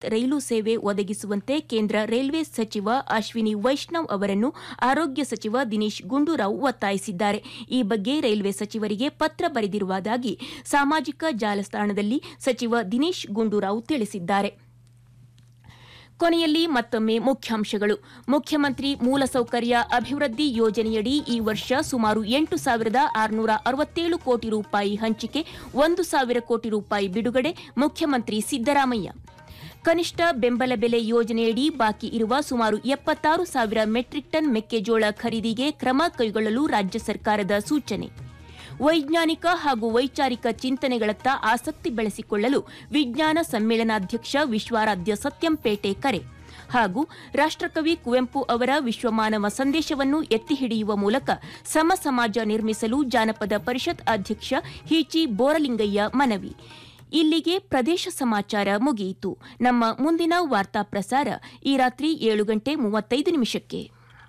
ರೈಲು ಸೇವೆ ಒದಗಿಸುವಂತೆ ಕೇಂದ್ರ ರೈಲ್ವೆ ಸಚಿವ ಅಶ್ವಿನಿ ವೈಷ್ಣವ್ ಅವರನ್ನು ಆರೋಗ್ಯ ಸಚಿವ ದಿನೇಶ್ ಗುಂಡೂರಾವ್ ಒತ್ತಾಯಿಸಿದ್ದಾರೆ ಈ ಬಗ್ಗೆ ರೈಲ್ವೆ ಸಚಿವರಿಗೆ ಪತ್ರ ಬರೆದಿರುವುದಾಗಿ ಸಾಮಾಜಿಕ ಜಾಲತಾಣದಲ್ಲಿ ಸಚಿವ ದಿನೇಶ್ ಗುಂಡೂರಾವ್ ತಿಳಿಸಿದ್ದಾರೆ ಕೊನೆಯಲ್ಲಿ ಮತ್ತೊಮ್ಮೆ ಮುಖ್ಯಾಂಶಗಳು ಮುಖ್ಯಮಂತ್ರಿ ಮೂಲಸೌಕರ್ಯ ಅಭಿವೃದ್ಧಿ ಯೋಜನೆಯಡಿ ಈ ವರ್ಷ ಸುಮಾರು ಎಂಟು ಸಾವಿರದ ಆರುನೂರ ಅರವತ್ತೇಳು ಕೋಟಿ ರೂಪಾಯಿ ಹಂಚಿಕೆ ಒಂದು ಸಾವಿರ ಕೋಟಿ ರೂಪಾಯಿ ಬಿಡುಗಡೆ ಮುಖ್ಯಮಂತ್ರಿ ಸಿದ್ದರಾಮಯ್ಯ ಕನಿಷ್ಠ ಬೆಂಬಲ ಬೆಲೆ ಯೋಜನೆಯಡಿ ಬಾಕಿ ಇರುವ ಸುಮಾರು ಎಪ್ಪತ್ತಾರು ಸಾವಿರ ಮೆಟ್ರಿಕ್ ಟನ್ ಮೆಕ್ಕೆಜೋಳ ಖರೀದಿಗೆ ಕ್ರಮ ಕೈಗೊಳ್ಳಲು ರಾಜ್ಯ ಸರ್ಕಾರದ ಸೂಚನೆ ವೈಜ್ಞಾನಿಕ ಹಾಗೂ ವೈಚಾರಿಕ ಚಿಂತನೆಗಳತ್ತ ಆಸಕ್ತಿ ಬೆಳೆಸಿಕೊಳ್ಳಲು ವಿಜ್ಞಾನ ಸಮ್ಮೇಳನಾಧ್ಯಕ್ಷ ವಿಶ್ವಾರಾಧ್ಯ ಸತ್ಯಂಪೇಟೆ ಕರೆ ಹಾಗೂ ರಾಷ್ಟ್ರಕವಿ ಕುವೆಂಪು ಅವರ ವಿಶ್ವಮಾನವ ಸಂದೇಶವನ್ನು ಎತ್ತಿ ಹಿಡಿಯುವ ಮೂಲಕ ಸಮ ಸಮಾಜ ನಿರ್ಮಿಸಲು ಜಾನಪದ ಪರಿಷತ್ ಅಧ್ಯಕ್ಷ ಹೀಚಿ ಬೋರಲಿಂಗಯ್ಯ ಮನವಿ ಇಲ್ಲಿಗೆ ಪ್ರದೇಶ ಸಮಾಚಾರ ಮುಗಿಯಿತು ನಮ್ಮ ಮುಂದಿನ ವಾರ್ತಾ ಪ್ರಸಾರ ಈ ರಾತ್ರಿ ಏಳು ಗಂಟೆ ಮೂವತ್ತೈದು ನಿಮಿಷಕ್ಕೆ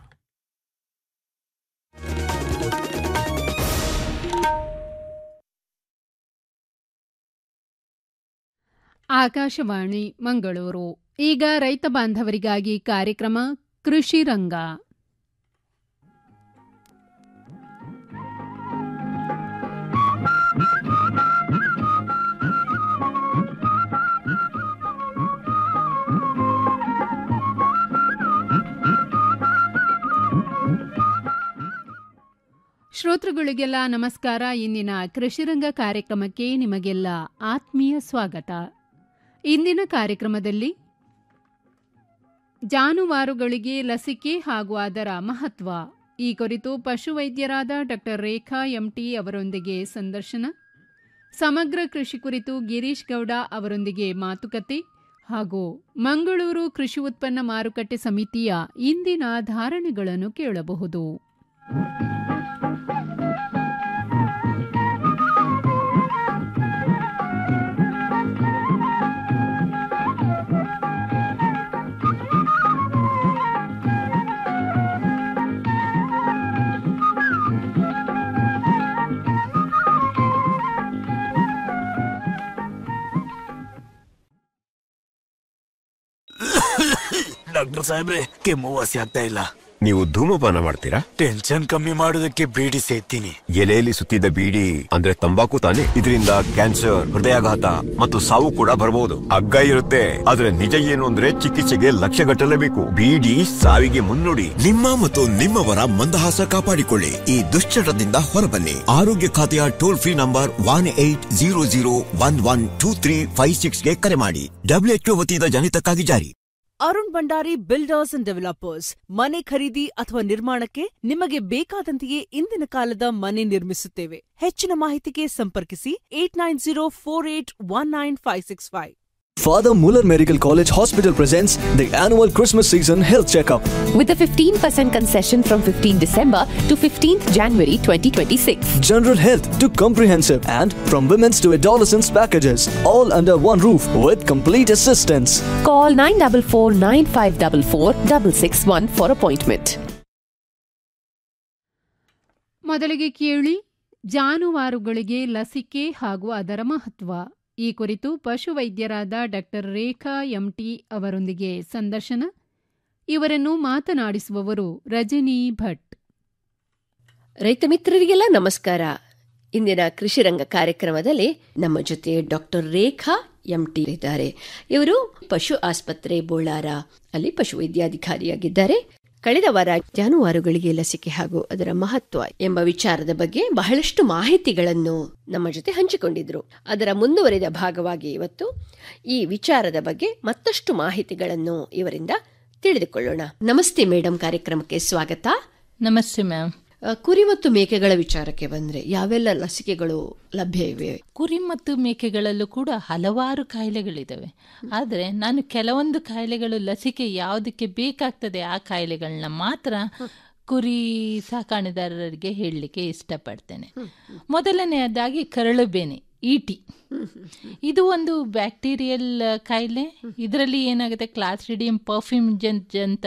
ಆಕಾಶವಾಣಿ ಮಂಗಳೂರು ಈಗ ರೈತ ಬಾಂಧವರಿಗಾಗಿ ಕಾರ್ಯಕ್ರಮ ಕೃಷಿ ರಂಗ ಶ್ರೋತೃಗಳಿಗೆಲ್ಲ ನಮಸ್ಕಾರ ಇಂದಿನ ಕೃಷಿರಂಗ ಕಾರ್ಯಕ್ರಮಕ್ಕೆ ನಿಮಗೆಲ್ಲ ಆತ್ಮೀಯ ಸ್ವಾಗತ ಇಂದಿನ ಕಾರ್ಯಕ್ರಮದಲ್ಲಿ ಜಾನುವಾರುಗಳಿಗೆ ಲಸಿಕೆ ಹಾಗೂ ಅದರ ಮಹತ್ವ ಈ ಕುರಿತು ಪಶುವೈದ್ಯರಾದ ಡಾ ರೇಖಾ ಎಂಟಿ ಅವರೊಂದಿಗೆ ಸಂದರ್ಶನ ಸಮಗ್ರ ಕೃಷಿ ಕುರಿತು ಗಿರೀಶ್ ಗೌಡ ಅವರೊಂದಿಗೆ ಮಾತುಕತೆ ಹಾಗೂ ಮಂಗಳೂರು ಕೃಷಿ ಉತ್ಪನ್ನ ಮಾರುಕಟ್ಟೆ ಸಮಿತಿಯ ಇಂದಿನ ಧಾರಣೆಗಳನ್ನು ಕೇಳಬಹುದು ಡಾಕ್ಟರ್ ಸಾಹೇಬ್ರೆ ಕೆಮ್ಮು ವಾಸಿ ಆಗ್ತಾ ಇಲ್ಲ ನೀವು ಧೂಮಪಾನ ಮಾಡ್ತೀರಾ ಟೆನ್ಷನ್ ಕಮ್ಮಿ ಮಾಡೋದಕ್ಕೆ ಬೀಡಿ ಸೇತೀನಿ ಎಲೆಯಲ್ಲಿ ಸುತ್ತಿದ ಬೀಡಿ ಅಂದ್ರೆ ತಂಬಾಕು ತಾನೆ ಇದರಿಂದ ಕ್ಯಾನ್ಸರ್ ಹೃದಯಾಘಾತ ಮತ್ತು ಸಾವು ಕೂಡ ಬರಬಹುದು ಹಗ್ಗ ಇರುತ್ತೆ ಆದ್ರೆ ನಿಜ ಏನು ಅಂದ್ರೆ ಚಿಕಿತ್ಸೆಗೆ ಲಕ್ಷ ಗಟ್ಟಲೇಬೇಕು ಬೀಡಿ ಸಾವಿಗೆ ಮುನ್ನುಡಿ ನಿಮ್ಮ ಮತ್ತು ನಿಮ್ಮವರ ಮಂದಹಾಸ ಕಾಪಾಡಿಕೊಳ್ಳಿ ಈ ದುಶ್ಚಟದಿಂದ ಹೊರಬನ್ನಿ ಆರೋಗ್ಯ ಖಾತೆಯ toll free number one eight zero zero one one two three five ಸಿಕ್ಸ್ಗೆ ಕರೆ ಮಾಡಿ ಡಬ್ಲ್ಯೂಎಚ್ಒ ವತಿಯಿಂದ ಜನಿತಕ್ಕಾಗಿ ಜಾರಿ Arun Bhandari builders and developers ಮನೆ ಖರೀದಿ ಅಥವಾ ನಿರ್ಮಾಣಕ್ಕೆ ನಿಮಗೆ ಬೇಕಾದಂತೆಯೇ ಇಂದಿನ ಕಾಲದ ಮನೆ ನಿರ್ಮಿಸುತ್ತೇವೆ ಹೆಚ್ಚಿನ ಮಾಹಿತಿಗೆ ಸಂಪರ್ಕಿಸಿ eight nine zero four eight one nine five six five Father Muller Medical College Hospital presents the annual Christmas season health checkup. with a 15% concession from 15 December to 15th January 2026. General health to comprehensive and from women's to adolescents packages, all under one roof with complete assistance. Call 944 9544 661 for appointment. ಮೊದಲಿಗೆ ಕೇಳಿ ಜಾನುವಾರುಗಳಿಗೆ ಲಸಿಕೆ ಹಾಗೂ ಅದರ ಮಹತ್ವ ಈ ಕುರಿತು ಪಶುವೈದ್ಯರಾದ doctor ರೇಖಾ ಎಂಟಿ ಅವರೊಂದಿಗೆ ಸಂದರ್ಶನ ಇವರನ್ನು ಮಾತನಾಡಿಸುವವರು ರಜನಿ ಭಟ್ ರೈತ ಮಿತ್ರರಿಗೆಲ್ಲ ನಮಸ್ಕಾರ ಇಂದಿನ ಕೃಷಿರಂಗ ಕಾರ್ಯಕ್ರಮದಲ್ಲಿ ನಮ್ಮ ಜೊತೆ ಡಾಕ್ಟರ್ ರೇಖಾ ಎಂಟಿ ಇದ್ದಾರೆ ಇವರು ಪಶು ಆಸ್ಪತ್ರೆ ಬೋಳಾರ ಅಲ್ಲಿ ಪಶು ವೈದ್ಯಾಧಿಕಾರಿಯಾಗಿದ್ದಾರೆ ಕಳೆದ ವಾರ ಜಾನುವಾರುಗಳಿಗೆ ಲಸಿಕೆ ಹಾಗೂ ಅದರ ಮಹತ್ವ ಎಂಬ ವಿಚಾರದ ಬಗ್ಗೆ ಬಹಳಷ್ಟು ಮಾಹಿತಿಗಳನ್ನು ನಮ್ಮ ಜೊತೆ ಹಂಚಿಕೊಂಡಿದ್ರು ಅದರ ಮುಂದುವರಿದ ಭಾಗವಾಗಿ ಇವತ್ತು ಈ ವಿಚಾರದ ಬಗ್ಗೆ ಮತ್ತಷ್ಟು ಮಾಹಿತಿಗಳನ್ನು ಇವರಿಂದ ತಿಳಿದುಕೊಳ್ಳೋಣ ನಮಸ್ತೆ ಮೇಡಮ್ ಕಾರ್ಯಕ್ರಮಕ್ಕೆ ಸ್ವಾಗತ ನಮಸ್ತೆ ಮ್ಯಾಮ್ ಅ, ಕುರಿ ಮತ್ತು ಮೇಕೆಗಳ ವಿಚಾರಕ್ಕೆ ಬಂದ್ರೆ ಯಾವೆಲ್ಲ ಲಸಿಕೆಗಳು ಲಭ್ಯ ಇವೆ ಕುರಿ ಮತ್ತು ಮೇಕೆಗಳಲ್ಲೂ ಕೂಡ ಹಲವಾರು ಕಾಯಿಲೆಗಳಿದ್ದಾವೆ ಆದರೆ ನಾನು ಕೆಲವೊಂದು ಕಾಯಿಲೆಗಳು ಲಸಿಕೆ ಯಾವುದಕ್ಕೆ ಬೇಕಾಗ್ತದೆ ಆ ಕಾಯಿಲೆಗಳನ್ನ ಮಾತ್ರ ಕುರಿ ಸಾಕಾಣೆದಾರರಿಗೆ ಹೇಳಲಿಕ್ಕೆ ಇಷ್ಟಪಡ್ತೇನೆ ಮೊದಲನೆಯದಾಗಿ ಕರಳು ಬೇನೆ ಈಟಿ ಇದು ಒಂದು ಬ್ಯಾಕ್ಟೀರಿಯಲ್ ಕಾಯಿಲೆ ಇದರಲ್ಲಿ ಏನಾಗುತ್ತೆ ಕ್ಲಾಸ್ಟ್ರಿಡಿಯಂ ಪರ್ಫ್ಯೂಮ್ ಜಂತ್ ಅಂತ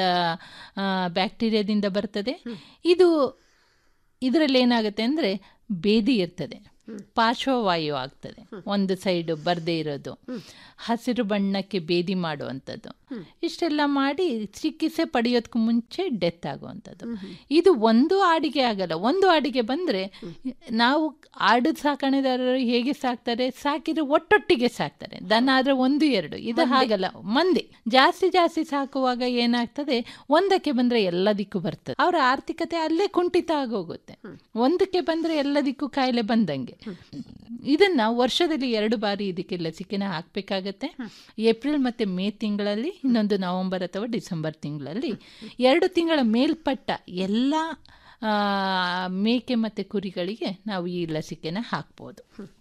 ಬ್ಯಾಕ್ಟೀರಿಯಾದಿಂದ ಬರ್ತದೆ ಇದು ಇದರಲ್ಲಿ ಏನಾಗುತ್ತೆ ಅಂದರೆ ಬೇದಿ ಇರ್ತದೆ ಪಾರ್ಶ್ವವಾಯು ಆಗ್ತದೆ ಒಂದು ಸೈಡ್ ಬರದೇ ಇರೋದು ಹಸಿರು ಬಣ್ಣಕ್ಕೆ ಬೇದಿ ಮಾಡುವಂಥದ್ದು ಇಷ್ಟೆಲ್ಲ ಮಾಡಿ ಚಿಕಿತ್ಸೆ ಪಡೆಯೋದಕ್ಕೂ ಮುಂಚೆ ಡೆತ್ ಆಗುವಂಥದ್ದು ಇದು ಒಂದು ಆಡಿಗೆ ಆಗಲ್ಲ ಒಂದು ಆಡಿಗೆ ಬಂದರೆ ನಾವು ಆಡು ಸಾಕಣೆದಾರರು ಹೇಗೆ ಸಾಕ್ತಾರೆ ಸಾಕಿದ್ರೆ ಒಟ್ಟೊಟ್ಟಿಗೆ ಸಾಕ್ತಾರೆ ದನ ಆದರೆ ಒಂದು ಎರಡು ಇದು ಹಾಗಲ್ಲ ಮಂದಿ ಜಾಸ್ತಿ ಜಾಸ್ತಿ ಸಾಕುವಾಗ ಏನಾಗ್ತದೆ ಒಂದಕ್ಕೆ ಬಂದರೆ ಎಲ್ಲದಕ್ಕೂ ಬರ್ತದೆ ಅವರ ಆರ್ಥಿಕತೆ ಅಲ್ಲೇ ಕುಂಠಿತ ಆಗೋಗುತ್ತೆ ಒಂದಕ್ಕೆ ಬಂದರೆ ಎಲ್ಲದಕ್ಕೂ ಕಾಯಿಲೆ ಬಂದಂಗೆ ಇದನ್ನ ವರ್ಷದಲ್ಲಿ ಎರಡು ಬಾರಿ ಇದಕ್ಕೆ ಲಸಿಕೆನ ಹಾಕಬೇಕಾಗತ್ತೆ ಏಪ್ರಿಲ್ ಮತ್ತು ಮೇ ತಿಂಗಳಲ್ಲಿ ಇನ್ನೊಂದು ನವೆಂಬರ್ ಅಥವಾ ಡಿಸೆಂಬರ್ ತಿಂಗಳಲ್ಲಿ ಎರಡು ತಿಂಗಳ ಮೇಲ್ಪಟ್ಟ ಎಲ್ಲ ಆ, ಮೇಕೆ ಮತ್ತು ಕುರಿಗಳಿಗೆ ನಾವು ಈ ಲಸಿಕೆನ ಹಾಕ್ಬೋದು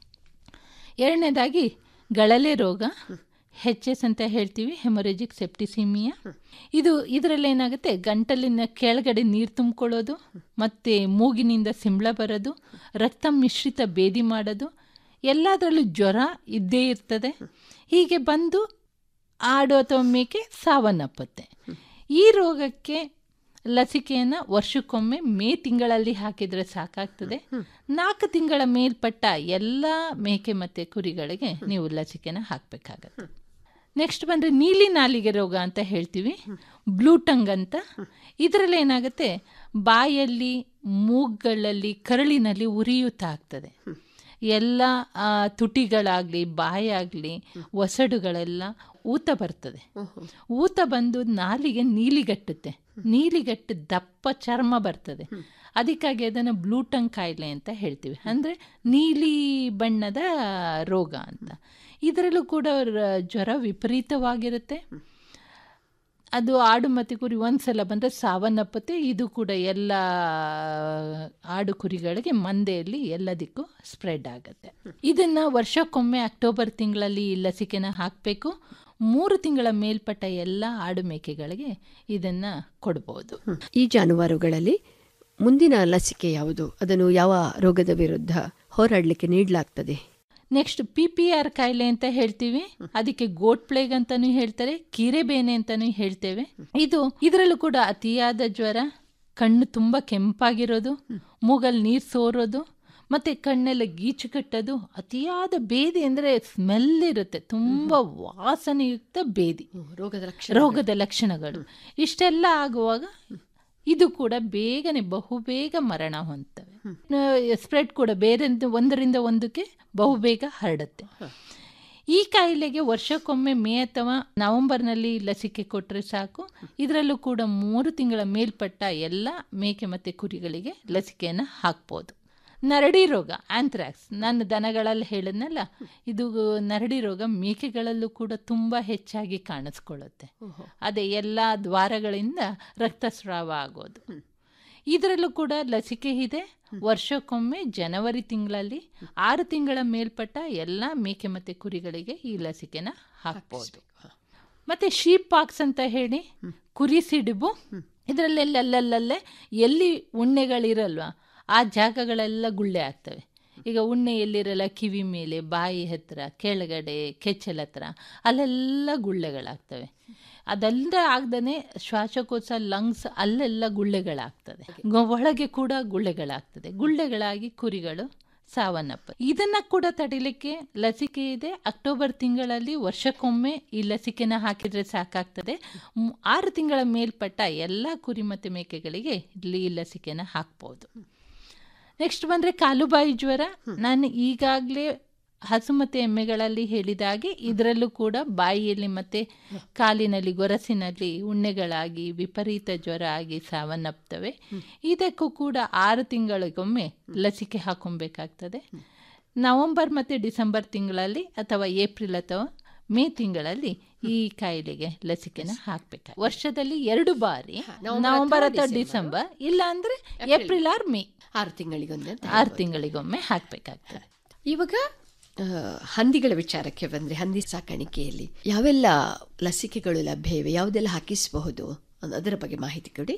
ಎರಡನೇದಾಗಿ ಗಳಲೆ ರೋಗ ಹೆಚ್ ಎಸ್ ಅಂತ ಹೇಳ್ತೀವಿ ಹೆಮೊರೆಜಿಕ್ ಸೆಪ್ಟಿಸಿಮಿಯಾ ಇದು ಇದರಲ್ಲಿ ಏನಾಗುತ್ತೆ ಗಂಟಲಿನ ಕೆಳಗಡೆ ನೀರು ತುಂಬಿಕೊಳ್ಳೋದು ಮತ್ತು ಮೂಗಿನಿಂದ ಸಿಂಬಳ ಬರೋದು ರಕ್ತ ಮಿಶ್ರಿತ ಬೇದಿ ಮಾಡೋದು ಎಲ್ಲದರಲ್ಲೂ ಜ್ವರ ಇದ್ದೇ ಇರ್ತದೆ ಹೀಗೆ ಬಂದು ಆಡು ಅಥವಾ ಮೇಕೆ ಸಾವನ್ನಪ್ಪುತ್ತೆ ಈ ರೋಗಕ್ಕೆ ಲಸಿಕೆಯನ್ನು ವರ್ಷಕ್ಕೊಮ್ಮೆ ಮೇ ತಿಂಗಳಲ್ಲಿ ಹಾಕಿದರೆ ಸಾಕಾಗ್ತದೆ ನಾಲ್ಕು ತಿಂಗಳ ಮೇಲ್ಪಟ್ಟ ಎಲ್ಲ ಮೇಕೆ ಮತ್ತು ಕುರಿಗಳಿಗೆ ನೀವು ಲಸಿಕೆನ ಹಾಕಬೇಕಾಗತ್ತೆ ನೆಕ್ಸ್ಟ್ ಬಂದರೆ ನೀಲಿ ನಾಲಿಗೆ ರೋಗ ಅಂತ ಹೇಳ್ತೀವಿ ಬ್ಲೂ ಟಂಗ್ ಅಂತ ಇದರಲ್ಲಿ ಏನಾಗುತ್ತೆ ಬಾಯಲ್ಲಿ ಮೂಗುಗಳಲ್ಲಿ ಕರಳಿನಲ್ಲಿ ಉರಿಯೂತ ಆಗ್ತದೆ ಎಲ್ಲ ಆ, ತುಟಿಗಳಾಗಲಿ ಬಾಯಾಗಲಿ ಒಸಡುಗಳೆಲ್ಲ ಊತ ಬರ್ತದೆ ಊತ ಬಂದು ನಾಲಿಗೆ ನೀಲಿಗಟ್ಟುತ್ತೆ ನೀಲಿಗಟ್ಟು ದಪ್ಪ ಚರ್ಮ ಬರ್ತದೆ ಅದಕ್ಕಾಗಿ ಅದನ್ನು ಬ್ಲೂ ಟಂಗ್ ಕಾಯಿಲೆ ಅಂತ ಹೇಳ್ತೀವಿ ಅಂದರೆ ನೀಲಿ ಬಣ್ಣದ ರೋಗ ಅಂತ ಇದರಲ್ಲೂ ಕೂಡ ರ- ಜ್ವರ ವಿಪರೀತವಾಗಿರುತ್ತೆ ಅದು ಆಡು ಮತ್ತು ಕುರಿ ಒಂದ್ಸಲ ಬಂದರೆ ಸಾವನ್ನಪ್ಪುತ್ತೆ ಇದು ಕೂಡ ಎಲ್ಲ ಆಡು ಕುರಿಗಳಿಗೆ ಮಂದೆಯಲ್ಲಿ ಎಲ್ಲದಕ್ಕೂ ಸ್ಪ್ರೆಡ್ ಆಗುತ್ತೆ ಇದನ್ನ ವರ್ಷಕ್ಕೊಮ್ಮೆ ಅಕ್ಟೋಬರ್ ತಿಂಗಳಲ್ಲಿ ಈ ಲಸಿಕೆನ ಹಾಕಬೇಕು ಮೂರು ತಿಂಗಳ ಮೇಲ್ಪಟ್ಟ ಎಲ್ಲ ಆಡು ಮೇಕೆಗಳಿಗೆ ಇದನ್ನ ಕೊಡ್ಬೋದು ಈ ಜಾನುವಾರುಗಳಲ್ಲಿ ಮುಂದಿನ ಲಸಿಕೆ ಯಾವುದು ಅದನ್ನು ಯಾವ ರೋಗದ ವಿರುದ್ಧ ಹೋರಾಡಲಿಕ್ಕೆ ನೀಡಲಾಗ್ತದೆ ನೆಕ್ಸ್ಟ್ ಪಿ ಪಿ ಆರ್ ಕಾಯಿಲೆ ಅಂತ ಹೇಳ್ತೀವಿ ಅದಕ್ಕೆ ಗೋಟ್ ಪ್ಲೇಗ್ ಅಂತಾನೂ ಹೇಳ್ತಾರೆ ಕೀರೆಬೇನೆ ಅಂತಾನೂ ಹೇಳ್ತೇವೆ ಇದು ಇದರಲ್ಲೂ ಕೂಡ ಅತಿಯಾದ ಜ್ವರ ಕಣ್ಣು ತುಂಬ ಕೆಂಪಾಗಿರೋದು ಮೂಗಲ್ಲಿ ನೀರು ಸೋರೋದು ಮತ್ತೆ ಕಣ್ಣೆಲ್ಲ ಗೀಚು ಕಟ್ಟೋದು ಅತಿಯಾದ ಬೇದಿ ಅಂದರೆ ಸ್ಮೆಲ್ ಇರುತ್ತೆ ತುಂಬ ವಾಸನೆಯುಕ್ತ ಬೇದಿ ರೋಗದ ರೋಗದ ಲಕ್ಷಣಗಳು ಇಷ್ಟೆಲ್ಲ ಆಗುವಾಗ ಇದು ಕೂಡ ಬೇಗನೆ ಬಹುಬೇಗ ಮರಣ ಹೊಂದ್ತವೆ ಸ್ಪ್ರೆಡ್ ಕೂಡ ಬೇರೆ ಒಂದರಿಂದ ಒಂದಕ್ಕೆ ಬಹುಬೇಗ ಹರಡುತ್ತೆ ಈ ಕಾಯಿಲೆಗೆ ವರ್ಷಕ್ಕೊಮ್ಮೆ ಮೇ ಅಥವಾ ನವೆಂಬರ್ನಲ್ಲಿ ಲಸಿಕೆ ಕೊಟ್ಟರೆ ಸಾಕು ಇದರಲ್ಲೂ ಕೂಡ ಮೂರು ತಿಂಗಳ ಮೇಲ್ಪಟ್ಟ ಎಲ್ಲ ಮೇಕೆ ಮತ್ತು ಕುರಿಗಳಿಗೆ ಲಸಿಕೆಯನ್ನು ಹಾಕ್ಬೋದು ನರಡಿ ರೋಗ ಆಂಥ್ರಾಕ್ಸ್ ನಾನು ದನಗಳಲ್ಲಿ ಹೇಳಿದ್ನಲ್ಲ ಇದು ನರಡಿ ರೋಗ ಮೇಕೆಗಳಲ್ಲೂ ಕೂಡ ತುಂಬ ಹೆಚ್ಚಾಗಿ ಕಾಣಿಸ್ಕೊಳ್ಳುತ್ತೆ ಅದೇ ಎಲ್ಲ ದ್ವಾರಗಳಿಂದ ರಕ್ತಸ್ರಾವ ಆಗೋದು ಇದರಲ್ಲೂ ಕೂಡ ಲಸಿಕೆ ಇದೆ ವರ್ಷಕ್ಕೊಮ್ಮೆ ಜನವರಿ ತಿಂಗಳಲ್ಲಿ ಆರು ತಿಂಗಳ ಮೇಲ್ಪಟ್ಟ ಎಲ್ಲ ಮೇಕೆ ಮತ್ತು ಕುರಿಗಳಿಗೆ ಈ ಲಸಿಕೆನ ಹಾಕ್ಬೋದು ಮತ್ತೆ ಶೀಪ್ ಪಾಕ್ಸ್ ಅಂತ ಹೇಳಿ ಕುರಿ ಸಿಡುಬು ಇದರಲ್ಲೆಲ್ಲ ಅಲ್ಲಲ್ಲಲ್ಲೇ ಎಲ್ಲಿ ಉಣ್ಣೆಗಳಿರಲ್ವಾ ಆ ಜಾಗಗಳೆಲ್ಲ ಗುಳ್ಳೆ ಆಗ್ತವೆ ಈಗ ಉಣ್ಣೆ ಎಲ್ಲಿರಲ್ಲ ಕಿವಿ ಮೇಲೆ ಬಾಯಿ ಹತ್ರ ಕೆಳಗಡೆ ಕೆಚ್ಚಲ ಹತ್ರ ಅಲ್ಲೆಲ್ಲ ಗುಳ್ಳೆಗಳಾಗ್ತವೆ ಅದಲ್ಲದೆ ಆಗದೇ ಶ್ವಾಸಕೋಶ ಲಂಗ್ಸ್ ಅಲ್ಲೆಲ್ಲ ಗುಳ್ಳೆಗಳಾಗ್ತದೆ ಗೊ- ಒಳಗೆ ಕೂಡ ಗುಳ್ಳೆಗಳಾಗ್ತದೆ ಗುಳ್ಳೆಗಳಾಗಿ ಕುರಿಗಳು ಸಾವನ್ನಪ್ಪ ಇದನ್ನ ಕೂಡ ತಡಿಲಿಕ್ಕೆ ಲಸಿಕೆ ಇದೆ ಅಕ್ಟೋಬರ್ ತಿಂಗಳಲ್ಲಿ ವರ್ಷಕ್ಕೊಮ್ಮೆ ಈ ಲಸಿಕೆನ ಹಾಕಿದ್ರೆ ಸಾಕಾಗ್ತದೆ ಮ್- ಆರು ತಿಂಗಳ ಮೇಲ್ಪಟ್ಟ ಎಲ್ಲ ಕುರಿ ಮತ್ತು ಮೇಕೆಗಳಿಗೆ ಇಲ್ಲಿ ಈ ಲಸಿಕೆನ ಹಾಕ್ಬೋದು ನೆಕ್ಸ್ಟ್ ಬಂದರೆ ಕಾಲುಬಾಯಿ ಜ್ವರ ನಾನು ಈಗಾಗಲೇ ಹಸು ಮತ್ತು ಎಮ್ಮೆಗಳಲ್ಲಿ ಹೇಳಿದಾಗೆ ಇದರಲ್ಲೂ ಕೂಡ ಬಾಯಿಯಲ್ಲಿ ಮತ್ತು ಕಾಲಿನಲ್ಲಿ ಗೊರಸಿನಲ್ಲಿ ಉಣ್ಣೆಗಳಾಗಿ ವಿಪರೀತ ಜ್ವರ ಆಗಿ ಸಾವನ್ನಪ್ತವೆ ಇದಕ್ಕೂ ಕೂಡ ಆರು ತಿಂಗಳಿಗೊಮ್ಮೆ ಲಸಿಕೆ ಹಾಕೊಬೇಕಾಗ್ತದೆ ನವೆಂಬರ್ ಮತ್ತು ಡಿಸೆಂಬರ್ ತಿಂಗಳಲ್ಲಿ ಅಥವಾ ಏಪ್ರಿಲ್ ಅಥವಾ ಮೇ ತಿಂಗಳಲ್ಲಿ ಈ ಕಾಯಿಲೆಗೆ ಲಸಿಕೆನ ಹಾಕ್ಬೇಕು ವರ್ಷದಲ್ಲಿ ಎರಡು ಬಾರಿ ನವೆಂಬರ್ ಅಥವಾ ಡಿಸೆಂಬರ್ ಇಲ್ಲ ಅಂದ್ರೆ ಏಪ್ರಿಲ್ ಆರ್ ಮೇ ಆರು ತಿಂಗಳಿಗೊಂದು ಅಂತ ಆರು ತಿಂಗಳಿಗೊಮ್ಮೆ ಹಾಕ್ಬೇಕಾಗ್ತದೆ ಇವಾಗ ಆ, ಹಂದಿಗಳ ವಿಚಾರಕ್ಕೆ ಬಂದ್ರೆ ಹಂದಿ ಸಾಕಾಣಿಕೆಯಲ್ಲಿ ಯಾವೆಲ್ಲ ಲಸಿಕೆಗಳು ಲಭ್ಯ ಇವೆ ಯಾವುದೆಲ್ಲ ಹಾಕಿಸಬಹುದು ಅನ್ನೋ- ಅದರ ಬಗ್ಗೆ ಮಾಹಿತಿ ಕೊಡಿ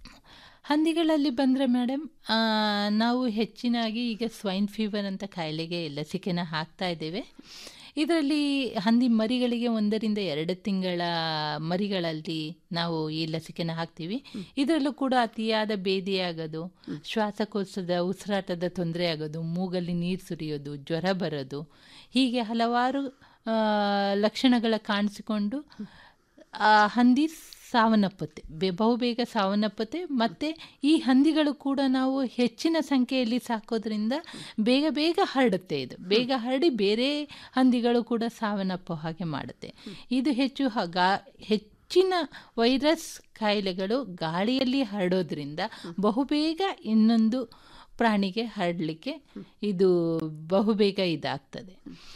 ಹಂದಿಗಳಲ್ಲಿ ಬಂದರೆ ಮೇಡಮ್ ನಾವು ಹೆಚ್ಚಿನಾಗಿ ಈಗ ಸ್ವೈನ್ ಫೀವರ್ ಅಂತ ಕಾಯಿಲೆಗೆ ಲಸಿಕೆನ ಹಾಕ್ತಾ ಇದ್ದೇವೆ ಇದರಲ್ಲಿ ಹಂದಿ ಮರಿಗಳಿಗೆ ಒಂದರಿಂದ ಎರಡು ತಿಂಗಳ ಮರಿಗಳಲ್ಲಿ ನಾವು ಈ ಲಸಿಕೆನ ಹಾಕ್ತೀವಿ ಇದರಲ್ಲೂ ಕೂಡ ಅತಿಯಾದ ಬೇದಿಯಾಗೋದು ಶ್ವಾಸಕೋಶದ ಉಸಿರಾಟದ ತೊಂದರೆ ಆಗೋದು ಮೂಗಲ್ಲಿ ನೀರು ಸುರಿಯೋದು ಜ್ವರ ಬರೋದು ಹೀಗೆ ಹಲವಾರು ಆ, ಲಕ್ಷಣಗಳ ಕಾಣಿಸಿಕೊಂಡು ಆ ಹಂದಿ ಸಾವನ್ನಪ್ಪುತ್ತೆ ಬೆ- ಬಹುಬೇಗ ಸಾವನ್ನಪ್ಪುತ್ತೆ ಮತ್ತು ಈ ಹಂದಿಗಳು ಕೂಡ ನಾವು ಹೆಚ್ಚಿನ ಸಂಖ್ಯೆಯಲ್ಲಿ ಸಾಕೋದ್ರಿಂದ ಬೇಗ ಬೇಗ ಹರಡುತ್ತೆ ಇದು ಬೇಗ ಹರಡಿ ಬೇರೆ ಹಂದಿಗಳು ಕೂಡ ಸಾವನ್ನಪ್ಪೋ ಹಾಗೆ ಮಾಡುತ್ತೆ ಇದು ಹೆಚ್ಚು ಹ- ಗಾ- ಹೆಚ್ಚಿನ ವೈರಸ್ ಕಾಯಿಲೆಗಳು ಗಾಳಿಯಲ್ಲಿ ಹರಡೋದ್ರಿಂದ ಬಹುಬೇಗ ಇನ್ನೊಂದು ಪ್ರಾಣಿಗೆ ಹರಡಲಿಕ್ಕೆ ಇದು ಬಹುಬೇಗ ಇದಾಗ್ತದೆ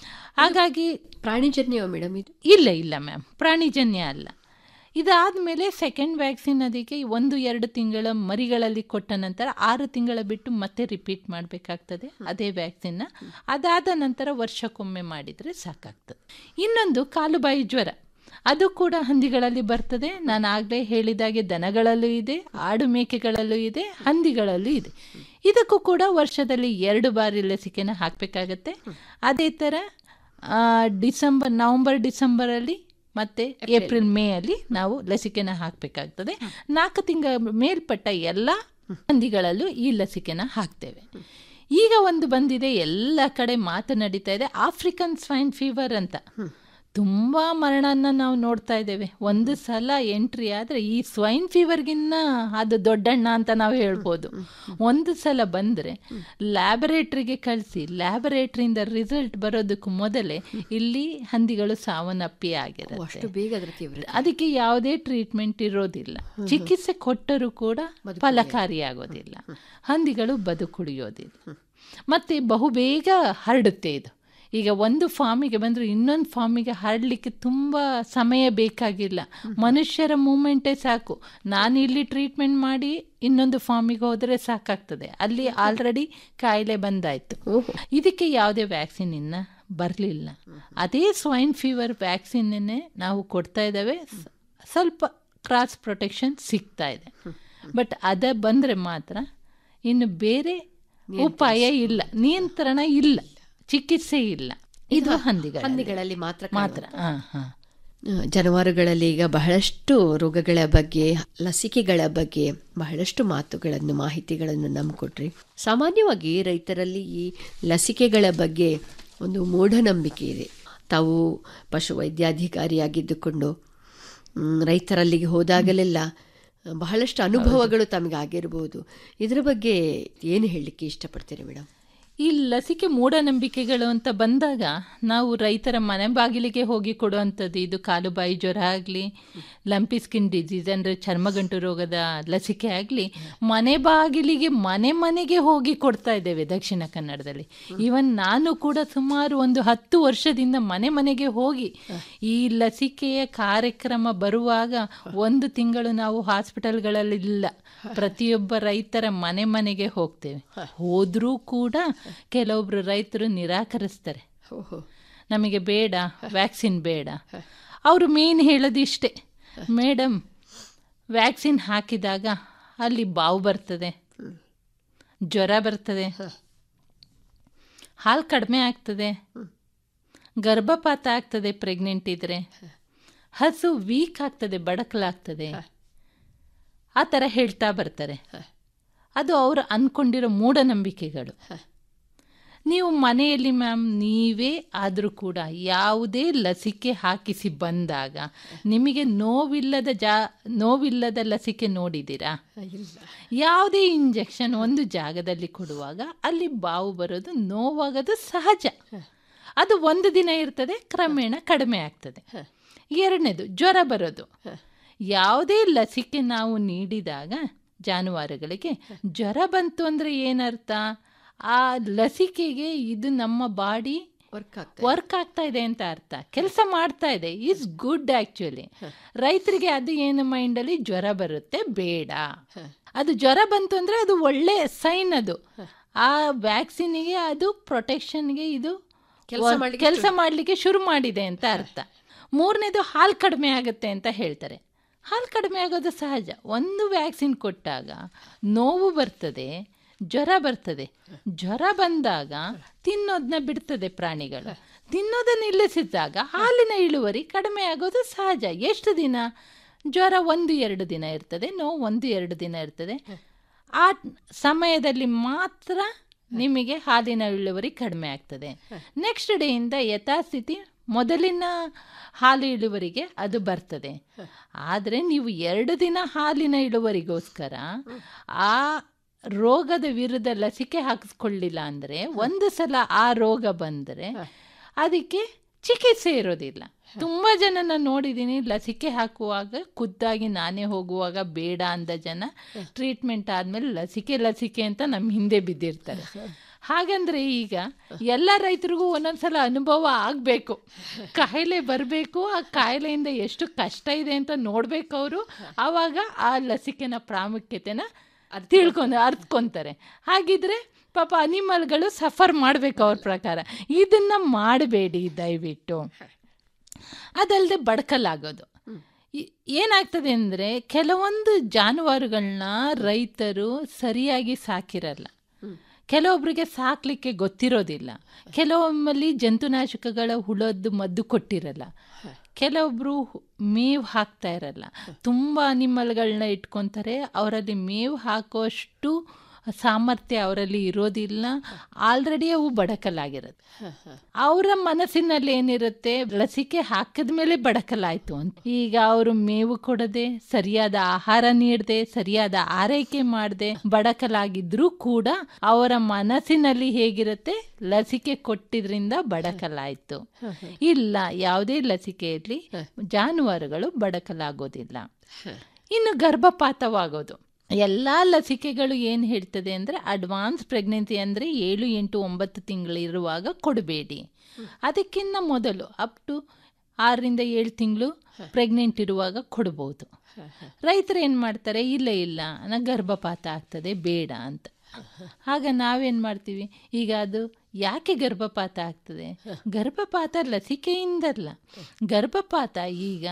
ಹಾಗಾಗಿ ಪ್ರಾಣಿಜನ್ಯ ಮೇಡಮ್ ಇದು ಇಲ್ಲ ಇಲ್ಲ ಮ್ಯಾಮ್ ಪ್ರಾಣಿಜನ್ಯ ಅಲ್ಲ ಇದಾದಮೇಲೆ ಸೆಕೆಂಡ್ ವ್ಯಾಕ್ಸಿನ್ ಅದಕ್ಕೆ ಒಂದು ಎರಡು ತಿಂಗಳ ಮರಿಗಳಲ್ಲಿ ಕೊಟ್ಟ ನಂತರ ಆರು ತಿಂಗಳ ಬಿಟ್ಟು ಮತ್ತೆ ರಿಪೀಟ್ ಮಾಡಬೇಕಾಗ್ತದೆ ಅದೇ ವ್ಯಾಕ್ಸಿನ್ನ ಅದಾದ ನಂತರ ವರ್ಷಕ್ಕೊಮ್ಮೆ ಮಾಡಿದರೆ ಸಾಕಾಗ್ತದೆ ಇನ್ನೊಂದು ಕಾಲುಬಾಯಿ ಜ್ವರ ಅದು ಕೂಡ ಹಂದಿಗಳಲ್ಲಿ ಬರ್ತದೆ ನಾನು ಆಗಲೇ ಹೇಳಿದಾಗೆ ದನಗಳಲ್ಲೂ ಇದೆ ಆಡು ಮೇಕೆಗಳಲ್ಲೂ ಇದೆ ಹಂದಿಗಳಲ್ಲೂ ಇದೆ ಇದಕ್ಕೂ ಕೂಡ ವರ್ಷದಲ್ಲಿ ಎರಡು ಬಾರಿ ಲಸಿಕೆನ ಹಾಕಬೇಕಾಗತ್ತೆ ಅದೇ ಥರ ಆ, ಡಿಸೆಂಬರ್ ನವಂಬರ್ ಡಿಸೆಂಬರಲ್ಲಿ ಮತ್ತು ಏಪ್ರಿಲ್ ಮೇ ಅಲ್ಲಿ ನಾವು ಲಸಿಕೆನ ಹಾಕಬೇಕಾಗ್ತದೆ ನಾಲ್ಕು ತಿಂಗಳ ಮೇಲ್ಪಟ್ಟ ಎಲ್ಲ ಹಂದಿಗಳಲ್ಲೂ ಈ ಲಸಿಕೆನ ಹಾಕ್ತೇವೆ ಈಗ ಒಂದು ಬಂದಿದೆ ಎಲ್ಲ ಕಡೆ ಮಾತು ನಡೀತಾ ಇದೆ ಆಫ್ರಿಕನ್ ಸ್ವೈನ್ ಫೀವರ್ ಅಂತ ತುಂಬ ಮರಣನ ನಾವು ನೋಡ್ತಾ ಇದ್ದೇವೆ ಒಂದು ಸಲ ಎಂಟ್ರಿ ಆದರೆ ಈ ಸ್ವೈನ್ ಫೀವರ್ಗಿನ್ನ ಅದು ದೊಡ್ಡಣ್ಣ ಅಂತ ನಾವು ಹೇಳ್ಬೋದು ಒಂದು ಸಲ ಬಂದರೆ ಲ್ಯಾಬೊರೇಟ್ರಿಗೆ ಕಳಿಸಿ ಲ್ಯಾಬೊರೇಟ್ರಿಯಿಂದ ರಿಸಲ್ಟ್ ಬರೋದಕ್ಕೂ ಮೊದಲೇ ಇಲ್ಲಿ ಹಂದಿಗಳು ಸಾವನ್ನಪ್ಪಿ ಅಷ್ಟು ಆಗಿರುತ್ತೆ ಬೇಗ ಅದರ ತೀವ್ರ ಅದಕ್ಕೆ ಯಾವುದೇ ಟ್ರೀಟ್ಮೆಂಟ್ ಇರೋದಿಲ್ಲ ಚಿಕಿತ್ಸೆ ಕೊಟ್ಟರೂ ಕೂಡ ಫಲಕಾರಿಯಾಗೋದಿಲ್ಲ ಹಂದಿಗಳು ಬದುಕುಳಿಯೋದಿಲ್ಲ ಮತ್ತೆ ಬಹುಬೇಗ ಹರಡುತ್ತೆ ಇದು ಈಗ ಒಂದು ಫಾರ್ಮಿಗೆ ಬಂದರೆ ಇನ್ನೊಂದು ಫಾರ್ಮಿಗೆ ಹರಡಲಿಕ್ಕೆ ತುಂಬ ಸಮಯ ಬೇಕಾಗಿಲ್ಲ ಮನುಷ್ಯರ ಮೂಮೆಂಟೇ ಸಾಕು ನಾನು ಇಲ್ಲಿ ಟ್ರೀಟ್ಮೆಂಟ್ ಮಾಡಿ ಇನ್ನೊಂದು ಫಾರ್ಮಿಗೆ ಹೋದರೆ ಸಾಕಾಗ್ತದೆ ಅಲ್ಲಿ ಆಲ್ರೆಡಿ ಕಾಯಿಲೆ ಬಂದಾಯಿತು ಇದಕ್ಕೆ ಯಾವುದೇ ವ್ಯಾಕ್ಸಿನ್ ಇನ್ನ ಬರಲಿಲ್ಲ ಅದೇ ಸ್ವೈನ್ ಫೀವರ್ ವ್ಯಾಕ್ಸಿನ್ನೇ ನಾವು ಕೊಡ್ತಾ ಇದ್ದಾವೆ ಸ್- ಸ್ವಲ್ಪ ಕ್ರಾಸ್ ಪ್ರೊಟೆಕ್ಷನ್ ಸಿಗ್ತಾ ಇದೆ ಬಟ್ ಅದ ಬಂದರೆ ಮಾತ್ರ ಇನ್ನು ಬೇರೆ ಉಪಾಯ ಇಲ್ಲ ನಿಯಂತ್ರಣ ಇಲ್ಲ ಚಿಕಿತ್ಸೆ ಇಲ್ಲ ಇದು ಹಂದಿಗಳ ಹಂದಿಗಳಲ್ಲಿ ಮಾತ್ರ ಮಾತ್ರ ಹಾಂ ಹಾಂ ಆ, ಜಾನುವಾರುಗಳಲ್ಲಿ ಈಗ ಬಹಳಷ್ಟು ರೋಗಗಳ ಬಗ್ಗೆ ಲಸಿಕೆಗಳ ಬಗ್ಗೆ ಬಹಳಷ್ಟು ಮಾತುಗಳನ್ನು ಮಾಹಿತಿಗಳನ್ನು ನಮ್ಕೊಟ್ರಿ ಸಾಮಾನ್ಯವಾಗಿ ರೈತರಲ್ಲಿ ಈ ಲಸಿಕೆಗಳ ಬಗ್ಗೆ ಒಂದು ಮೂಢನಂಬಿಕೆ ಇದೆ ತಾವು ಪಶು ವೈದ್ಯಾಧಿಕಾರಿಯಾಗಿದ್ದುಕೊಂಡು ಮ್, ರೈತರಲ್ಲಿಗೆ ಹೋದಾಗಲೆಲ್ಲ ಬಹಳಷ್ಟು ಅನುಭವಗಳು ತಮಗೆ ಆಗಿರ್ಬೋದು ಇದರ ಬಗ್ಗೆ ಏನು ಹೇಳಲಿಕ್ಕೆ ಇಷ್ಟಪಡ್ತೀರಿ ಮೇಡಮ್ ಈ ಲಸಿಕೆ ಮೂಢನಂಬಿಕೆಗಳು ಅಂತ ಬಂದಾಗ ನಾವು ರೈತರ ಮನೆ ಬಾಗಿಲಿಗೆ ಹೋಗಿ ಕೊಡುವಂಥದ್ದು ಇದು ಕಾಲುಬಾಯಿ ಜ್ವರ ಆಗಲಿ ಲಂಪಿ ಸ್ಕಿನ್ ಡಿಸೀಸ್ ಅಂದರೆ ಚರ್ಮಗಂಟು ರೋಗದ ಲಸಿಕೆ ಆಗಲಿ ಮನೆ ಬಾಗಿಲಿಗೆ ಮನೆ ಮನೆಗೆ ಹೋಗಿ ಕೊಡ್ತಾ ಇದ್ದೇವೆ ದಕ್ಷಿಣ ಕನ್ನಡದಲ್ಲಿ ಈವನ್ ನಾನು ಕೂಡ ಸುಮಾರು ಒಂದು ಹತ್ತು ವರ್ಷದಿಂದ ಮನೆ ಮನೆಗೆ ಹೋಗಿ ಈ ಲಸಿಕೆಯ ಕಾರ್ಯಕ್ರಮ ಬರುವಾಗ ಒಂದು ತಿಂಗಳು ನಾವು ಹಾಸ್ಪಿಟಲ್ಗಳಲ್ಲಿ ಇಲ್ಲ ಪ್ರತಿಯೊಬ್ಬ ರೈತರ ಮನೆ ಮನೆಗೆ ಹೋಗ್ತೇವೆ ಹೋದ್ರೂ ಕೂಡ ಕೆಲವೊಬ್ರು ರೈತರು ನಿರಾಕರಿಸ್ತಾರೆ ನಮಗೆ ಬೇಡ ವ್ಯಾಕ್ಸಿನ್ ಬೇಡ ಅವರು ಮೇನ್ ಹೇಳೋದು ಇಷ್ಟೇ ಮೇಡಮ್ ವ್ಯಾಕ್ಸಿನ್ ಹಾಕಿದಾಗ ಅಲ್ಲಿ ಬಾವು ಬರ್ತದೆ ಜ್ವರ ಬರ್ತದೆ ಹಾಲು ಕಡಿಮೆ ಆಗ್ತದೆ ಗರ್ಭಪಾತ ಆಗ್ತದೆ ಪ್ರೆಗ್ನೆಂಟ್ ಇದ್ರೆ ಹಸು ವೀಕ್ ಆಗ್ತದೆ ಬಡಕಲಾಗ್ತದೆ ಆ ಥರ ಹೇಳ್ತಾ ಬರ್ತಾರೆ ಅದು ಅವರು ಅಂದ್ಕೊಂಡಿರೋ ಮೂಢನಂಬಿಕೆಗಳು ನೀವು ಮನೆಯಲ್ಲಿ ಮ್ಯಾಮ್ ನೀವೇ ಆದರೂ ಕೂಡ ಯಾವುದೇ ಲಸಿಕೆ ಹಾಕಿಸಿ ಬಂದಾಗ ನಿಮಗೆ ನೋವಿಲ್ಲದ ಜಾ ನೋವಿಲ್ಲದ ಲಸಿಕೆ ನೋಡಿದ್ದೀರಾ ಯಾವುದೇ ಇಂಜೆಕ್ಷನ್ ಒಂದು ಜಾಗದಲ್ಲಿ ಕೊಡುವಾಗ ಅಲ್ಲಿ ಬಾವು ಬರೋದು ನೋವಾಗೋದು ಸಹಜ ಅದು ಒಂದು ದಿನ ಇರ್ತದೆ ಕ್ರಮೇಣ ಕಡಿಮೆ ಆಗ್ತದೆ ಎರಡನೇದು ಜ್ವರ ಬರೋದು ಯಾವುದೇ ಲಸಿಕೆ ನಾವು ನೀಡಿದಾಗ ಜಾನುವಾರುಗಳಿಗೆ ಜ್ವರ ಬಂತು ಅಂದರೆ ಏನರ್ಥ ಆ ಲಸಿಕೆಗೆ ಇದು ನಮ್ಮ ಬಾಡಿ ವರ್ಕ್ ಆಗ್ತದೆ ವರ್ಕ್ ಆಗ್ತಾ ಇದೆ ಅಂತ ಅರ್ಥ ಕೆಲಸ ಮಾಡ್ತಾ ಇದೆ ಈಸ್ ಗುಡ್ ಆ್ಯಕ್ಚುಲಿ ರೈತರಿಗೆ ಅದು ಏನು ಮೈಂಡಲ್ಲಿ ಜ್ವರ ಬರುತ್ತೆ ಬೇಡ ಅದು ಜ್ವರ ಬಂತು ಅಂದರೆ ಅದು ಒಳ್ಳೆ ಸೈನ್ ಅದು ಆ ವ್ಯಾಕ್ಸಿನ್ಗೆ ಅದು ಪ್ರೊಟೆಕ್ಷನ್ಗೆ ಇದು ಕೆಲ್ಸ ಮಾಡ್ಲಿಕ್ಕೆ ಕೆಲಸ ಮಾಡಲಿಕ್ಕೆ ಶುರು ಮಾಡಿದೆ ಅಂತ ಅರ್ಥ ಮೂರನೇದು ಹಾಲು ಕಡಿಮೆ ಆಗುತ್ತೆ ಅಂತ ಹೇಳ್ತಾರೆ ಹಾಲು ಕಡಿಮೆ ಆಗೋದು ಸಹಜ ಒಂದು ವ್ಯಾಕ್ಸಿನ್ ಕೊಟ್ಟಾಗ ನೋವು ಬರ್ತದೆ ಜ್ವರ ಬರ್ತದೆ ಜ್ವರ ಬಂದಾಗ ತಿನ್ನೋದನ್ನ ಬಿಡ್ತದೆ ಪ್ರಾಣಿಗಳು ತಿನ್ನೋದನ್ನ ನಿಲ್ಲಿಸಿದಾಗ ಹಾಲಿನ ಇಳುವರಿ ಕಡಿಮೆ ಆಗೋದು ಸಹಜ ಎಷ್ಟು ದಿನ ಜ್ವರ ಒಂದು ಎರಡು ದಿನ ಇರ್ತದೆ ನೋವು ಒಂದು ಎರಡು ದಿನ ಇರ್ತದೆ ಆ ಸಮಯದಲ್ಲಿ ಮಾತ್ರ ನಿಮಗೆ ಹಾಲಿನ ಇಳುವರಿ ಕಡಿಮೆ ಆಗ್ತದೆ ನೆಕ್ಸ್ಟ್ ಡೇಯಿಂದ ಯಥಾಸ್ಥಿತಿ ಮೊದಲಿನ ಹಾಲು ಇಳುವರಿಗೆ ಅದು ಬರ್ತದೆ ಆದರೆ ನೀವು ಎರಡು ದಿನ ಹಾಲಿನ ಇಳುವರಿಗೋಸ್ಕರ ಆ ರೋಗದ ವಿರುದ್ಧ ಲಸಿಕೆ ಹಾಕಿಸ್ಕೊಳ್ಳಿಲ್ಲ ಅಂದರೆ ಒಂದು ಸಲ ಆ ರೋಗ ಬಂದರೆ ಅದಕ್ಕೆ ಚಿಕಿತ್ಸೆ ಇರೋದಿಲ್ಲ ತುಂಬ ಜನನ ನೋಡಿದ್ದೀನಿ ಲಸಿಕೆ ಹಾಕುವಾಗ ಖುದ್ದಾಗಿ ನಾನೇ ಹೋಗುವಾಗ ಬೇಡ ಅಂದ ಜನ ಟ್ರೀಟ್ಮೆಂಟ್ ಆದಮೇಲೆ ಲಸಿಕೆ ಲಸಿಕೆ ಅಂತ ನಮ್ಮ ಹಿಂದೆ ಬಿದ್ದಿರ್ತಾರೆ ಹಾಗಂದ್ರೆ ಈಗ ಎಲ್ಲ ರೈತರಿಗೂ ಒಂದೊಂದ್ಸಲ ಅನುಭವ ಆಗಬೇಕು ಕಾಯಿಲೆ ಬರಬೇಕು ಆ ಕಾಯಿಲೆಯಿಂದ ಎಷ್ಟು ಕಷ್ಟ ಇದೆ ಅಂತ ನೋಡ್ಬೇಕು ಅವರು ಆವಾಗ ಆ ಲಸಿಕೆನ ಪ್ರಾಮುಖ್ಯತೆನ ತಿಳ್ಕೊಂಡು ಅರ್ತ್ಕೊಂತಾರೆ ಹಾಗಿದ್ರೆ ಪಾಪ ಅನಿಮಲ್ಗಳು ಸಫರ್ ಮಾಡಬೇಕು ಅವ್ರ ಪ್ರಕಾರ ಇದನ್ನ ಮಾಡಬೇಡಿ ದಯವಿಟ್ಟು ಅದಲ್ಲದೆ ಬಡ್ಕಲಾಗೋದು ಈ- ಏನಾಗ್ತದೆ ಅಂದರೆ ಕೆಲವೊಂದು ಜಾನುವಾರುಗಳನ್ನ ರೈತರು ಸರಿಯಾಗಿ ಸಾಕಿರಲ್ಲ ಕೆಲವೊಬ್ಬರಿಗೆ ಸಾಕ್ಲಿಕ್ಕೆ ಗೊತ್ತಿರೋದಿಲ್ಲ ಕೆಲವೊಮ್ಮಲ್ಲಿ ಜಂತುನಾಶಕಗಳ ಹುಳದ್ದು ಮದ್ದು ಕೊಟ್ಟಿರಲ್ಲ ಕೆಲವೊಬ್ರು ಮೇವು ಹಾಕ್ತಾ ಇರಲ್ಲ ತುಂಬ ಅನಿಮಲ್ಗಳನ್ನ ಇಟ್ಕೊತಾರೆ ಅವರಲ್ಲಿ ಮೇವು ಹಾಕೋಷ್ಟು ಸಾಮರ್ಥ್ಯ ಅವರಲ್ಲಿ ಇರೋದಿಲ್ಲ ಆಲ್ರೆಡಿ ಅವು ಬಡಕಲಾಗಿರುತ್ತೆ ಅವರ ಮನಸ್ಸಿನಲ್ಲಿ ಏನಿರುತ್ತೆ ಲಸಿಕೆ ಹಾಕಿದ ಮೇಲೆ ಬಡಕಲಾಯ್ತು ಅಂತ ಈಗ ಅವರು ಮೇವು ಕೊಡದೆ ಸರಿಯಾದ ಆಹಾರ ನೀಡದೆ ಸರಿಯಾದ ಆರೈಕೆ ಮಾಡದೆ ಬಡಕಲಾಗಿದ್ರೂ ಕೂಡ ಅವರ ಮನಸ್ಸಿನಲ್ಲಿ ಹೇಗಿರುತ್ತೆ ಲಸಿಕೆ ಕೊಟ್ಟಿದ್ರಿಂದ ಬಡಕಲಾಯ್ತು ಇಲ್ಲ ಯಾವುದೇ ಲಸಿಕೆಯಲ್ಲಿ ಜಾನುವಾರುಗಳು ಬಡಕಲಾಗೋದಿಲ್ಲ ಇನ್ನು ಗರ್ಭಪಾತವಾಗೋದು ಎಲ್ಲ ಲಸಿಕೆಗಳು ಏನು ಹೇಳ್ತದೆ ಅಂದರೆ ಅಡ್ವಾನ್ಸ್ ಪ್ರೆಗ್ನೆನ್ಸಿ ಅಂದರೆ ಏಳು ಎಂಟು ಒಂಬತ್ತು ತಿಂಗಳಿರುವಾಗ ಕೊಡಬೇಡಿ ಅದಕ್ಕಿಂತ ಮೊದಲು ಅಪ್ ಟು ಆರರಿಂದ ಏಳು ತಿಂಗಳು ಪ್ರೆಗ್ನೆಂಟ್ ಇರುವಾಗ ಕೊಡ್ಬೋದು ರೈತರು ಏನು ಮಾಡ್ತಾರೆ ಇಲ್ಲ ಇಲ್ಲ ನನಗೆ ಗರ್ಭಪಾತ ಆಗ್ತದೆ ಬೇಡ ಅಂತ ಆಗ ನಾವೇನು ಮಾಡ್ತೀವಿ ಈಗ ಅದು ಯಾಕೆ ಗರ್ಭಪಾತ ಆಗ್ತದೆ ಗರ್ಭಪಾತ ಲಸಿಕೆಯಿಂದಲ್ಲ ಗರ್ಭಪಾತ ಈಗ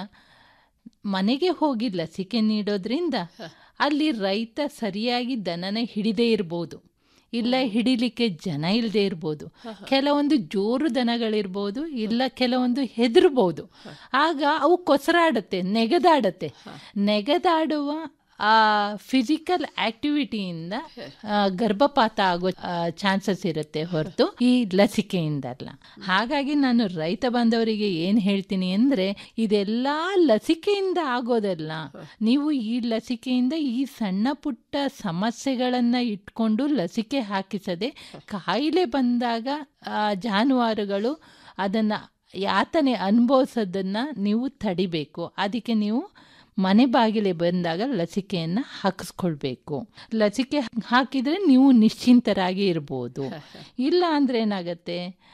ಮನೆಗೆ ಹೋಗಿ ಲಸಿಕೆ ನೀಡೋದ್ರಿಂದ ಅಲ್ಲಿ ರೈತ ಸರಿಯಾಗಿ ದನನ ಹಿಡಿದೇ ಇರ್ಬೋದು ಇಲ್ಲ ಹಿಡಿಲಿಕ್ಕೆ ಜನ ಇಲ್ಲದೆ ಇರ್ಬೋದು ಕೆಲವೊಂದು ಜೋರು ದನಗಳಿರ್ಬೋದು ಇಲ್ಲ ಕೆಲವೊಂದು ಹೆದರ್ಬೋದು ಆಗ ಅವು ಕೊಸರಾಡುತ್ತೆ ನೆಗೆದಾಡುತ್ತೆ ನೆಗೆದಾಡುವ ಆ ಫಿಸಿಕಲ್ ಆಕ್ಟಿವಿಟಿಯಿಂದ ಆ, ಗರ್ಭಪಾತ ಆಗೋ ಚಾನ್ಸಸ್ ಇರುತ್ತೆ ಹೊರತು ಈ ಲಸಿಕೆಯಿಂದಲ್ಲ ಹಾಗಾಗಿ ನಾನು ರೈತ ಬಾಂಧವರಿಗೆ ಏನು ಹೇಳ್ತೀನಿ ಅಂದರೆ ಇದೆಲ್ಲ ಲಸಿಕೆಯಿಂದ ಆಗೋದಲ್ಲ ನೀವು ಈ ಲಸಿಕೆಯಿಂದ ಈ ಸಣ್ಣ ಪುಟ್ಟ ಸಮಸ್ಯೆಗಳನ್ನು ಇಟ್ಕೊಂಡು ಲಸಿಕೆ ಹಾಕಿಸದೆ ಕಾಯಿಲೆ ಬಂದಾಗ ಆ, ಜಾನುವಾರುಗಳು ಅದನ್ನು ಯಾತನೆ ಅನುಭವಿಸೋದನ್ನು ನೀವು ತಡಿಬೇಕು ಅದಕ್ಕೆ ನೀವು ಮನೆ ಬಾಗಿಲೆ ಬಂದಾಗ ಲಸಿಕೆಯನ್ನು ಹಾಕಿಸ್ಕೊಳ್ಬೇಕು ಲಸಿಕೆ ಹಾಕಿದರೆ ನೀವು ನಿಶ್ಚಿಂತರಾಗಿ ಇರ್ಬೋದು ಇಲ್ಲ ಅಂದರೆ ಏನಾಗತ್ತೆ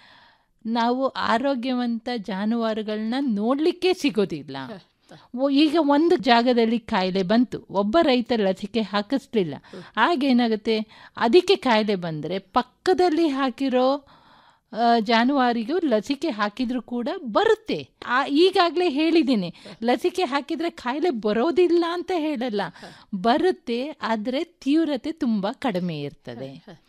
ನಾವು ಆರೋಗ್ಯವಂತ ಜಾನುವಾರುಗಳನ್ನ ನೋಡಲಿಕ್ಕೆ ಸಿಗೋದಿಲ್ಲ ಒ- ಈಗ ಒಂದು ಜಾಗದಲ್ಲಿ ಕಾಯಿಲೆ ಬಂತು ಒಬ್ಬ ರೈತ ಲಸಿಕೆ ಹಾಕಿಸ್ಲಿಲ್ಲ ಆಗೇನಾಗುತ್ತೆ ಅದಕ್ಕೆ ಕಾಯಿಲೆ ಬಂದರೆ ಪಕ್ಕದಲ್ಲಿ ಹಾಕಿರೋ ಆ, ಜಾನುವಾರಿಗೂ ಲಸಿಕೆ ಹಾಕಿದ್ರು ಕೂಡ ಬರುತ್ತೆ ಆ ಈಗಾಗಲೇ ಹೇಳಿದ್ದೀನಿ ಲಸಿಕೆ ಹಾಕಿದ್ರೆ ಕಾಯಿಲೆ ಬರೋದಿಲ್ಲ ಅಂತ ಹೇಳಲ್ಲ ಬರುತ್ತೆ ಆದರೆ ತೀವ್ರತೆ ತುಂಬ ಕಡಿಮೆ ಇರ್ತದೆ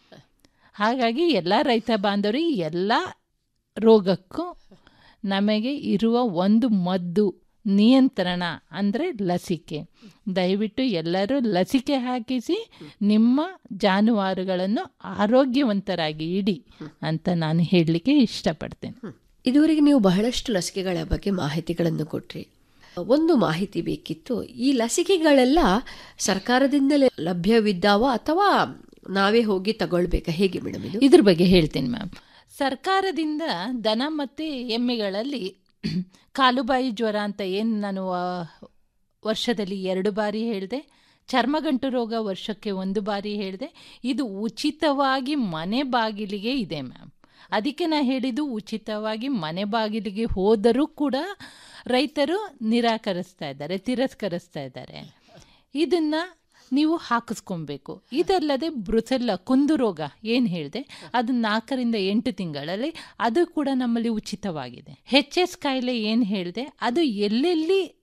ಹಾಗಾಗಿ ಎಲ್ಲ ರೈತ ಬಾಂಧವರು ಎಲ್ಲ ರೋಗಕ್ಕೂ ನಮಗೆ ಇರುವ ಒಂದು ಮದ್ದು ನಿಯಂತ್ರಣ ಅಂದರೆ ಲಸಿಕೆ ದಯವಿಟ್ಟು ಎಲ್ಲರೂ ಲಸಿಕೆ ಹಾಕಿಸಿ ನಿಮ್ಮ ಜಾನುವಾರುಗಳನ್ನು ಆರೋಗ್ಯವಂತರಾಗಿ ಇಡಿ ಅಂತ ನಾನು ಹೇಳಲಿಕ್ಕೆ ಇಷ್ಟಪಡ್ತೇನೆ ಇದುವರೆಗೆ ನೀವು ಬಹಳಷ್ಟು ಲಸಿಕೆಗಳ ಬಗ್ಗೆ ಮಾಹಿತಿಗಳನ್ನು ಕೊಟ್ರಿ ಒಂದು ಮಾಹಿತಿ ಬೇಕಿತ್ತು ಈ ಲಸಿಕೆಗಳೆಲ್ಲ ಸರ್ಕಾರದಿಂದಲೇ ಲಭ್ಯವಿದ್ದಾವ ಅಥವಾ ನಾವೇ ಹೋಗಿ ತಗೊಳ್ಬೇಕಾ ಹೇಗೆ ಮೇಡಮ್ ಇದು ಇದ್ರ ಬಗ್ಗೆ ಹೇಳ್ತೀನಿ ಮ್ಯಾಮ್ ಸರ್ಕಾರದಿಂದ ದನ ಮತ್ತು ಎಮ್ಮೆಗಳಲ್ಲಿ ಕಾಲುಬಾಯಿ ಜ್ವರ ಅಂತ ಏನು ನಾನು ಆ, ವರ್ಷದಲ್ಲಿ ಎರಡು ಬಾರಿ ಹೇಳಿದೆ ಚರ್ಮಗಂಟು ರೋಗ ವರ್ಷಕ್ಕೆ ಒಂದು ಬಾರಿ ಹೇಳಿದೆ ಇದು ಉಚಿತವಾಗಿ ಮನೆ ಬಾಗಿಲಿಗೆ ಇದೆ ಮ್ಯಾಮ್ ಅದಕ್ಕೆ ನಾ ಹೇಳಿದ್ದು ಉಚಿತವಾಗಿ ಮನೆ ಬಾಗಿಲಿಗೆ ಹೋದರೂ ಕೂಡ ರೈತರು ನಿರಾಕರಿಸ್ತಾ ಇದ್ದಾರೆ ತಿರಸ್ಕರಿಸ್ತಾ ಇದ್ದಾರೆ ಇದನ್ನ ನೀವು ಹಾಕಿಸ್ಕೊಬೇಕು ಇದಲ್ಲದೆ ಬ್ರುಸೆಲ್ಲ ಕುಂದು ರೋಗ ಏನು ಹೇಳಿದೆ ಅದು ನಾಲ್ಕರಿಂದ ಎಂಟು ತಿಂಗಳಲ್ಲಿ ಅದು ಕೂಡ ನಮ್ಮಲ್ಲಿ ಉಚಿತವಾಗಿದೆ ಹೆಚ್ ಎಸ್ ಕಾಯಿಲೆ ಏನು ಹೇಳಿದೆ ಅದು ಎಲ್ಲೆಲ್ಲಿ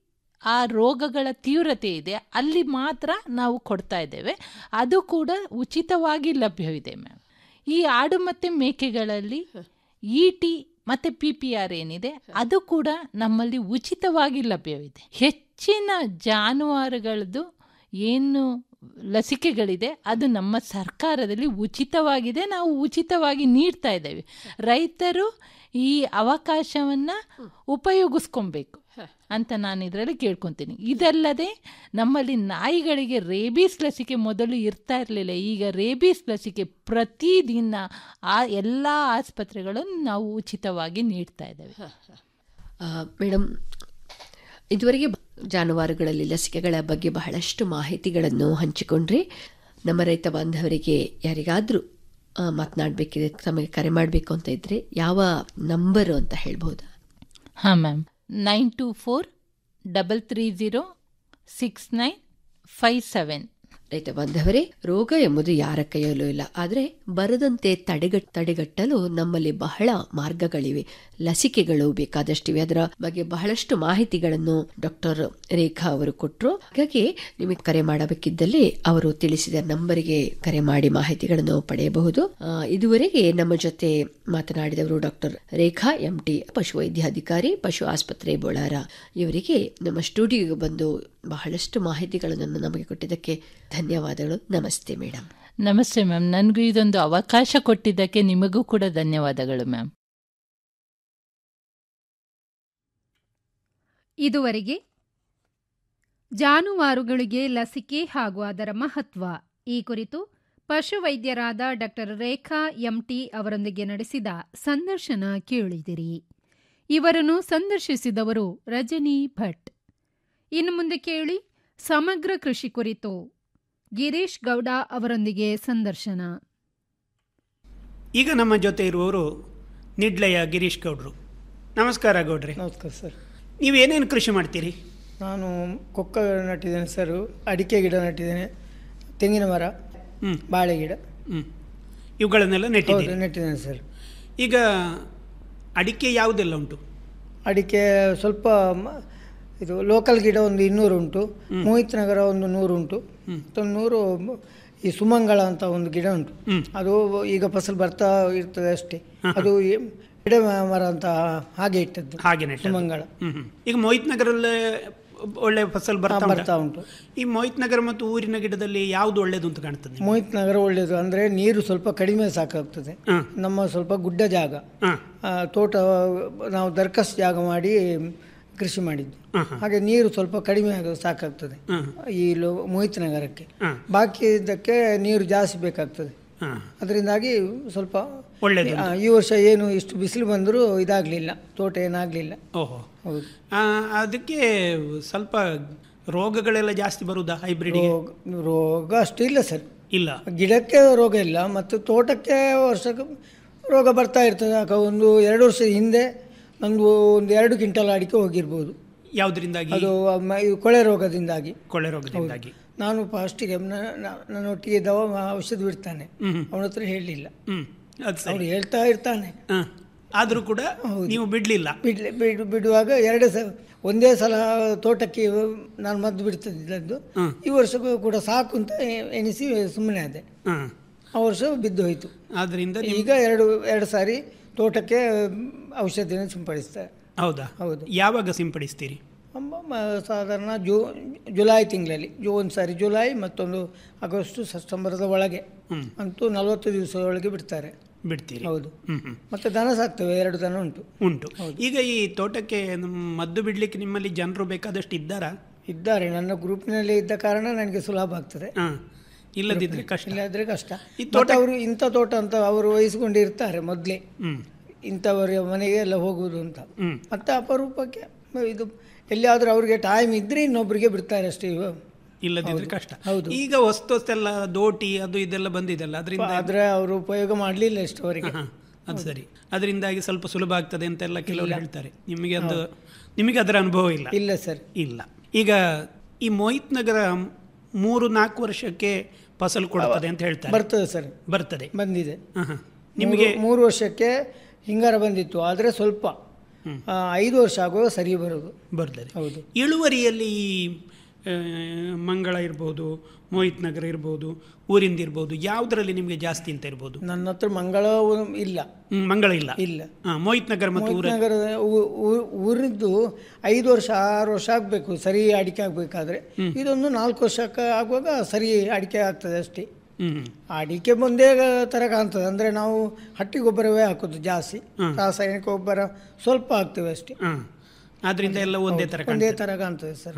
ಆ ರೋಗಗಳ ತೀವ್ರತೆ ಇದೆ ಅಲ್ಲಿ ಮಾತ್ರ ನಾವು ಕೊಡ್ತಾ ಇದ್ದೇವೆ ಅದು ಕೂಡ ಉಚಿತವಾಗಿ ಲಭ್ಯವಿದೆ ಮ್ಯಾಮ್ ಈ ಆಡು ಮತ್ತು ಮೇಕೆಗಳಲ್ಲಿ ಇ ಟಿ ಮತ್ತು ಪಿ ಪಿ ಆರ್ ಏನಿದೆ ಅದು ಕೂಡ ನಮ್ಮಲ್ಲಿ ಉಚಿತವಾಗಿ ಲಭ್ಯವಿದೆ ಹೆಚ್ಚಿನ ಜಾನುವಾರುಗಳದ್ದು ಏನು ಲಸಿಕೆಗಳಿದೆ ಅದು ನಮ್ಮ ಸರ್ಕಾರದಲ್ಲಿ ಉಚಿತವಾಗಿದೆ ನಾವು ಉಚಿತವಾಗಿ ನೀಡ್ತಾ ಇದ್ದೇವೆ ರೈತರು ಈ ಅವಕಾಶವನ್ನು ಉಪಯೋಗಿಸ್ಕೊಬೇಕು ಅಂತ ನಾನು ಇದರಲ್ಲಿ ಕೇಳ್ಕೊತೀನಿ ಇದಲ್ಲದೆ ನಮ್ಮಲ್ಲಿ ನಾಯಿಗಳಿಗೆ ರೇಬೀಸ್ ಲಸಿಕೆ ಮೊದಲು ಇರ್ತಾ ಇರಲಿಲ್ಲ ಈಗ ರೇಬೀಸ್ ಲಸಿಕೆ ಪ್ರತಿದಿನ ಆ ಎಲ್ಲ ಆಸ್ಪತ್ರೆಗಳನ್ನು ನಾವು ಉಚಿತವಾಗಿ ನೀಡ್ತಾ ಇದ್ದೇವೆ ಮೇಡಮ್ ಇದುವರೆಗೆ ಜಾನುವಾರುಗಳಲ್ಲಿ ಲಸಿಕೆಗಳ ಬಗ್ಗೆ ಬಹಳಷ್ಟು ಮಾಹಿತಿಗಳನ್ನು ಹಂಚಿಕೊಂಡ್ರಿ ನಮ್ಮ ರೈತ ಬಾಂಧವರಿಗೆ ಯಾರಿಗಾದರೂ ಮಾತನಾಡಬೇಕಿದೆ ತಮಗೆ ಕರೆ ಮಾಡಬೇಕು ಅಂತ ಇದ್ರೆ ಯಾವ ನಂಬರು ಅಂತ ಹೇಳ್ಬೋದಾ ಹಾಂ ma'am nine two four double three zero six nine five seven ರೈತ ಬಾಂಧವರೇ ರೋಗ ಎಂಬುದು ಯಾರ ಕೈಯಲ್ಲೂ ಇಲ್ಲ ಆದರೆ ಬರದಂತೆ ತಡೆಗಟ್ ತಡೆಗಟ್ಟಲು ನಮ್ಮಲ್ಲಿ ಬಹಳ ಮಾರ್ಗಗಳಿವೆ ಲಸಿಕೆಗಳು ಬೇಕಾದಷ್ಟಿವೆ ಅದರ ಬಗ್ಗೆ ಬಹಳಷ್ಟು ಮಾಹಿತಿಗಳನ್ನು ಡಾಕ್ಟರ್ ರೇಖಾ ಅವರು ಕೊಟ್ಟರು ಹಾಗಾಗಿ ನಿಮಗೆ ಕರೆ ಮಾಡಬೇಕಿದ್ದಲ್ಲಿ ಅವರು ತಿಳಿಸಿದ ನಂಬರಿಗೆ ಕರೆ ಮಾಡಿ ಮಾಹಿತಿಗಳನ್ನು ಪಡೆಯಬಹುದು ಆ, ಇದುವರೆಗೆ ನಮ್ಮ ಜೊತೆ ಮಾತನಾಡಿದವರು ಡಾಕ್ಟರ್ ರೇಖಾ ಎಂ ಟಿ ಪಶುವೈದ್ಯಾಧಿಕಾರಿ ಪಶು ಆಸ್ಪತ್ರೆ ಬೋಳಾರ ಇವರಿಗೆ ನಮ್ಮ ಸ್ಟುಡಿಯೋಗೆ ಬಂದು ಬಹಳಷ್ಟು ಮಾಹಿತಿಗಳನ್ನು ನಮಗೆ ಕೊಟ್ಟಿದ್ದಕ್ಕೆ ಧನ್ಯವಾದಗಳು ನಮಸ್ತೆ ಮೇಡಮ್ ನಮಸ್ತೆ ಮ್ಯಾಮ್ ನನಗೂ ಇದೊಂದು ಅವಕಾಶ ಕೊಟ್ಟಿದ್ದಕ್ಕೆ ನಿಮಗೂ ಕೂಡ ಧನ್ಯವಾದಗಳು ಮ್ಯಾಮ್ ಇದುವರೆಗೆ ಜಾನುವಾರುಗಳಿಗೆ ಲಸಿಕೆ ಹಾಗೂ ಅದರ ಮಹತ್ವ ಈ ಕುರಿತು ಪಶುವೈದ್ಯರಾದ ಡಾಕ್ಟರ್ ರೇಖಾ ಎಂಟಿ ಅವರೊಂದಿಗೆ ನಡೆಸಿದ ಸಂದರ್ಶನ ಕೇಳಿದಿರಿ ಇವರನ್ನು ಸಂದರ್ಶಿಸಿದವರು ರಜನಿ ಭಟ್ ಇನ್ನು ಮುಂದೆ ಕೇಳಿ ಸಮಗ್ರ ಕೃಷಿ ಕುರಿತು ಗಿರೀಶ್ ಗೌಡ ಅವರೊಂದಿಗೆ ಸಂದರ್ಶನ ಈಗ ನಮ್ಮ ಜೊತೆ ಇರುವವರು ನಿಡ್ಲೆಯ ಗಿರೀಶ್ ಗೌಡ್ರು ನಮಸ್ಕಾರ ಗೌಡ್ರೆ ನಮಸ್ಕಾರ ಸರ್ ನೀವೇನೇನು ಕೃಷಿ ಮಾಡ್ತೀರಿ ನಾನು ಕೊಕ್ಕ ನಟ್ಟಿದ್ದೇನೆ ಸರ್ ಅಡಿಕೆ ಗಿಡ ನಟ್ಟಿದ್ದೇನೆ ತೆಂಗಿನ ಮರ ಬಾಳೆ ಗಿಡ ಹ್ಮ್. ಇವುಗಳನ್ನೆಲ್ಲ ನೆಟ್ಟಿದ್ದೀರಿ ಹೌದು ನೆಟ್ಟಿದ್ದೇನೆ ಸರ್ ಈಗ ಅಡಿಕೆ ಯಾವುದೆಲ್ಲ ಉಂಟು ಅಡಿಕೆ ಸ್ವಲ್ಪ ಮ- ಇದು ಲೋಕಲ್ ಗಿಡ ಒಂದು ಇನ್ನೂರು ಉಂಟು ಮೋಹಿತ್ ನಗರ ಒಂದು ನೂರು ಉಂಟು ಮತ್ತೊಂದು ನೂರು ಮ- ಈ ಸುಮಂಗಳ ಅಂತ ಒಂದು ಗಿಡ ಉಂಟು ಅದು ಈಗ ಫಸಲು ಬರ್ತಾ ಇರ್ತದೆ ಅಷ್ಟೇ ಅದು ಈ ಗಿಡ ಮರ ಅಂತ ಹಾಗೆ ಇಟ್ಟದ್ದು ಹಾಗೆ ನೆಟ್ಟದ್ದು. ಸುಮಂಗಳ ಹ್ಮ್ ಹ್ಮ್. ಈಗ ಮೋಹಿತ್ ನಗರಲ್ಲೇ ಒಳ್ಳೆ ಫಸಲ್ ಬರ್ತಾ ಹಾ, ಉಂಟಾ? ಬರ್ತಾ ಉಂಟು. ಈ ಮೋಹಿತ್ ನಗರ ಮತ್ತು ಊರಿನ ಗಿಡದಲ್ಲಿ ಯಾವುದು ಒಳ್ಳೇದು ಅಂತ ಕಾಣ್ತದೆ ನಿಮ್ಗೆ? ಮೋಹಿತ್ ನಗರ ಒಳ್ಳೆಯದು ಅಂದರೆ ನೀರು ಸ್ವಲ್ಪ ಕಡಿಮೆ ಸಾಕಾಗ್ತದೆ ನಮ್ಮ ಸ್ವಲ್ಪ ಗುಡ್ಡ ಜಾಗ ಆ, ತೋಟ ನಾವು ದರ್ಕಸ್ ಜಾಗ ಮಾಡಿ ಕೃಷಿ ಮಾಡಿದ್ದು ಹಾಗೆ ನೀರು ಸ್ವಲ್ಪ ಕಡಿಮೆ ಆಗ ಸಾಕಾಗ್ತದೆ ಈ ಲೋ ಮೋಹಿತ್ ನಗರಕ್ಕೆ ಬಾಕಿ ಇದಕ್ಕೆ ನೀರು ಜಾಸ್ತಿ ಬೇಕಾಗ್ತದೆ ಅದರಿಂದಾಗಿ ಸ್ವಲ್ಪ ಒಳ್ಳೆದು ಆ, ಈ ವರ್ಷ ಏನು ಇಷ್ಟು ಬಿಸಿಲು ಬಂದರೂ ಇದಾಗಲಿಲ್ಲ ತೋಟ ಏನಾಗಲಿಲ್ಲ ಓಹೋ ಹೌದು ಆ, ಅದಕ್ಕೆ ಸ್ವಲ್ಪ ರೋಗಗಳೆಲ್ಲ ಜಾಸ್ತಿ ಬರುದಾ ಹೈಬ್ರಿಡ್ ರೋಗ ರೋಗ ಅಷ್ಟು ಇಲ್ಲ ಸರ್ ಇಲ್ಲ ಗಿಡಕ್ಕೆ ರೋಗ ಇಲ್ಲ ಮತ್ತು ತೋಟಕ್ಕೆ ವರ್ಷಕ್ಕೆ ರೋಗ ಬರ್ತಾ ಇರ್ತದೆ ಆಗ ಒಂದು ಎರಡು ವರ್ಷದ ಹಿಂದೆ ನಂದು ಒಂದು ಎರಡು ಕ್ವಿಂಟಲ್ ಅಡಿಕೆ ಹೋಗಿರ್ಬೋದು ಯಾವುದರಿಂದಾಗಿ ಅದು ಮ- ಇದು ಕೊಳೆ ರೋಗದಿಂದಾಗಿ ಕೊಳೆ ರೋಗದಿಂದಾಗಿ ನಾನು ಫಸ್ಟಿಗೆ ನನ್ನೊಟ್ಟಿಗೆ ದವ ಔಷಧ ಬಿಡ್ತಾನೆ ಅವನ ಹತ್ರ ಹೇಳಲಿಲ್ಲ ಹ್ಮ್ ಅದು ಸರಿ ಅವನು ಹೇಳ್ತಾ ಇರ್ತಾನೆ ಆದರೂ ಕೂಡ ನೀವು ಬಿಡ್ಲಿಲ್ಲ ಬಿಡ್ಲಿ ಬಿಡು ಬಿಡುವಾಗ ಎರಡೇ ಸಲ ಒಂದೇ ಸಲ ತೋಟಕ್ಕೆ ನಾನು ಮದ್ದು ಬಿಡ್ತಿದ್ದದ್ದು ಈ ವರ್ಷಕ್ಕೂ ಕೂಡ ಸಾಕು ಅಂತ ಎ- ಎಣಿಸಿ ಸುಮ್ಮನೆ ಆದೆ ಹ್ಮ್. ಆ ವರ್ಷ ಬಿದ್ದು ಹೋಯಿತು ಆದ್ರಿಂದ ಈಗ ಎರಡು ಎರಡು ಸಾರಿ ತೋಟಕ್ಕೆ ಔಷಧಿನ ಸಿಂಪಡಿಸ್ತಾರೆ ಹೌದಾ ಹೌದು ಯಾವಾಗ ಸಿಂಪಡಿಸ್ತೀರಿ ಅಮ್ಮ ಮ- ಸಾಧಾರಣ ಜೂ ಜುಲೈ ತಿಂಗಳಲ್ಲಿ ಜೂ ಒಂದು ಸಾರಿ ಜುಲೈ ಮತ್ತೊಂದು ಆಗಸ್ಟ್ ಸೆಪ್ಟೆಂಬರದ ಒಳಗೆ ಅಂತೂ ನಲವತ್ತು ದಿವಸದ ಒಳಗೆ ಬಿಡ್ತಾರೆ ಬಿಡ್ತೀರಿ ಹೌದು ಹ್ಮ್ ಹ್ಮ್ ಮತ್ತೆ ದನ ಸಾಕ್ತೇವೆ ಎರಡು ದನ ಉಂಟು ಉಂಟು ಈಗ ಈ ತೋಟಕ್ಕೆ ನಮ್ಮ ಮದ್ದು ಬಿಡ್ಲಿಕ್ಕೆ ನಿಮ್ಮಲ್ಲಿ ಜನರು ಬೇಕಾದಷ್ಟು ಇದ್ದಾರಾ ಇದ್ದಾರೆ ನನ್ನ ಗ್ರೂಪ್ನಲ್ಲಿ ಇದ್ದ ಕಾರಣ ನನಗೆ ಸುಲಭ ಆಗ್ತದೆ ಹಾ. ಇಲ್ಲದಿದ್ರೆ ಕಷ್ಟ ಇಲ್ಲದ್ರೆ ಕಷ್ಟ ಈ ತೋಟ ಅವರು ಇಂಥ ತೋಟ ಅಂತ ಅವರು ವಹಿಸಿಕೊಂಡಿರ್ತಾರೆ ಮೊದಲೇ ಹ್ಮ್ ಇಂಥವರ ಮನೆಗೆ ಎಲ್ಲ ಹೋಗುವುದು ಅಂತ ಹ್ಮ್. ಮತ್ತೆ ಅಪರೂಪಕ್ಕೆ ಇದು ಎಲ್ಲಿಯಾದ್ರೂ ಅವ್ರಿಗೆ ಟೈಮ್ ಇದ್ರೆ ಇನ್ನೊಬ್ಬರಿಗೆ ಬಿಡ್ತಾರೆ ಅಷ್ಟೇ ಇವು ಇಲ್ಲದಿದ್ರೆ ಕಷ್ಟ ಈಗ ವಸ್ತು ವಸ್ತೆಲ್ಲ ದೋಟಿ ಅದು ಇದೆಲ್ಲ ಬಂದಿದೆಲ್ಲ ಅದರಿಂದ ಆದ್ರೆ ಅವರು ಉಪಯೋಗ ಮಾಡಲಿಲ್ಲ ಇಷ್ಟವರೆಗೆ ಅದು ಸರಿ ಅದರಿಂದಾಗಿ ಸ್ವಲ್ಪ ಸುಲಭ ಆಗ್ತದೆ ಅಂತೆಲ್ಲ ಕೆಲವರು ಹೇಳ್ತಾರೆ ನಿಮಗೆ ಅದು ನಿಮಗೆ ಅದರ ಅನುಭವ ಇಲ್ಲ ಇಲ್ಲ ಸರ್ ಇಲ್ಲ ಈಗ ಈ ಮೋಹಿತ್ ನಗರ ಮೂರು ನಾಲ್ಕು ವರ್ಷಕ್ಕೆ ಫಸಲು ಕೊಡುತ್ತದೆ ಅಂತ ಹೇಳ್ತಾರೆ ಬರ್ತದೆ ಸರ್ ಬರ್ತದೆ ಬಂದಿದೆ ಹಾ, ಹಾ. ನಿಮಗೆ ಮೂರು- ಮೂರು ವರ್ಷಕ್ಕೆ ಹಿಂಗಾರ ಬಂದಿತ್ತು ಆದರೆ ಸ್ವಲ್ಪ ಆ, ಐದು ವರ್ಷ ಆಗುವಾಗ ಸರಿ ಬರೋದು ಬರ್ತದೆ ಹೌದು ಇಳುವರಿಯಲ್ಲಿ ಈ, ಆ, ಮಂಗಳ ಇರ್ಬೋದು ಮೋಹಿತ್ ನಗರ ಇರ್ಬೋದು ಊರಿಂದ ಇರ್ಬೋದು ಯಾವುದರಲ್ಲಿ ನಿಮಗೆ ಜಾಸ್ತಿ ಅಂತ ಇರ್ಬೋದು ನನ್ನ ಹತ್ರ ಮಂಗಳ ಊ- ಇಲ್ಲ ಹ್ಮ್, ಮಂಗಳ ಇಲ್ಲ ಇಲ್ಲ ಹಾ, ಮೋಹಿತ್ ನಗರ ಮತ್ತು ಊರ ನಗರದ ಊರಿದ್ದು ಐದು ವರ್ಷ ಆರು ವರ್ಷ ಆಗಬೇಕು ಸರಿ ಅಡಿಕೆ ಆಗಬೇಕಾದ್ರೆ ಇದೊಂದು ನಾಲ್ಕು ವರ್ಷಕ್ಕೆ ಆಗುವಾಗ ಸರಿ ಅಡಿಕೆ ಆಗ್ತದೆ ಅಷ್ಟೇ ಹ್ಮ್ ಅಡಿಕೆ ಒಂದೇ ಥರ ಕಾಣ್ತದೆ ಅಂದರೆ ನಾವು ಹಟ್ಟಿ ಗೊಬ್ಬರವೇ ಹಾಕೋದು ಜಾಸ್ತಿ ರಾಸಾಯನಿಕ ಗೊಬ್ಬರ ಸ್ವಲ್ಪ ಹಾಕ್ತೇವೆ ಅಷ್ಟೇ ಹಾ. ಆದ್ರಿಂದ ಎಲ್ಲ ಒಂದೇ ತರ ಒಂದೇ ಕಾಣ್ತದೆ. ಥರ ಕಾಣ್ತದೆ ಸರ್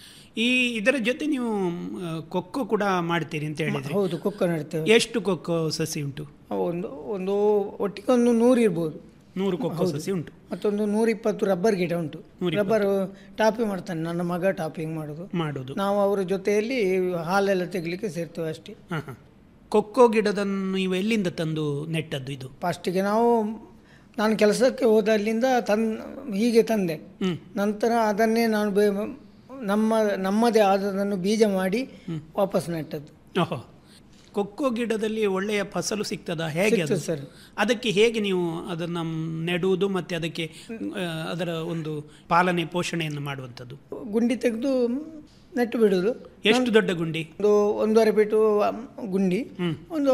ಈ ಇದರ ಜೊತೆ ನೀವು ಆ, ಕೊಕ್ಕೋ ಕೂಡ ಮಾಡ್ತೀರಿ ಅಂತ ಹೇಳಿದ್ರಿ ಹೌದು ಕೊಕ್ಕೋ ನೆಡ್ತೇವೆ ಎಷ್ಟು ಕೊಕ್ಕೋ ಸಸಿ ಉಂಟು ಒಂದು ಒಂದು ಒಟ್ಟಿಗೆ ಒಂದು ನೂರು ಇರ್ಬೋದು ನೂರು ಕೊಕ್ಕೋ ಹೌದು. ಸಸಿ ಉಂಟು ಮತ್ತೊಂದು ನೂರಿಪ್ಪತ್ತು ರಬ್ಬರ್ ಗಿಡ ಉಂಟು ನೂರಿಪ್ಪತ್ತು. ರಬ್ಬರ್ ಟಾಪಿಂಗ್ ಮಾಡ್ತಾನೆ ನನ್ನ ಮಗ ಟಾಪಿಂಗ್ ಮಾಡೋದು ಮಾಡೋದು ನಾವು ಅವರ ಜೊತೆಯಲ್ಲಿ ಹಾಲೆಲ್ಲ ತೆಗಿಲಿಕ್ಕೆ ಸೇರ್ತೇವೆ ಅಷ್ಟೇ ಹಾ, ಹಾ. ಕೊಕ್ಕೋ ಗಿಡದನ್ನು ನೀವು ಎಲ್ಲಿಂದ ತಂದು ನೆಟ್ಟದ್ದು ಇದು ಫಸ್ಟಿಗೆ ನಾವು ನಾನು ಕೆಲಸಕ್ಕೆ ಹೋದಲ್ಲಿಂದ ತನ್ ಹೀಗೆ ತಂದೆ ನಂತರ ಅದನ್ನೇ ನಾನು ಬೇ ನಮ್ಮ ನಮ್ಮದೇ ಆದದನ್ನು ಬೀಜ ಮಾಡಿ ವಾಪಸ್ ನೆಟ್ಟದ್ದು ಓಹೋ ಕೊಕ್ಕೋ ಗಿಡದಲ್ಲಿ ಒಳ್ಳೆಯ ಫಸಲು ಸಿಗ್ತದಾ ಹೇಗೆ ಅದು ಸಿಗ್ತದೆ ಸರ್. ಅದಕ್ಕೆ ಹೇಗೆ ನೀವು ಅದನ್ನು ನೆಡುವುದು ಮತ್ತೆ ಅದಕ್ಕೆ ಆ, ಅದರ ಒಂದು ಪಾಲನೆ ಪೋಷಣೆಯನ್ನು ಮಾಡುವಂಥದ್ದು ಗುಂಡಿ ತೆಗೆದು ನೆಟ್ಟು ಬಿಡುವುದು ಎಷ್ಟು ದೊಡ್ಡ ಗುಂಡಿ ಒಂದು ಒಂದೂವರೆ ಫೀಟು ಗುಂಡಿ ಒಂದು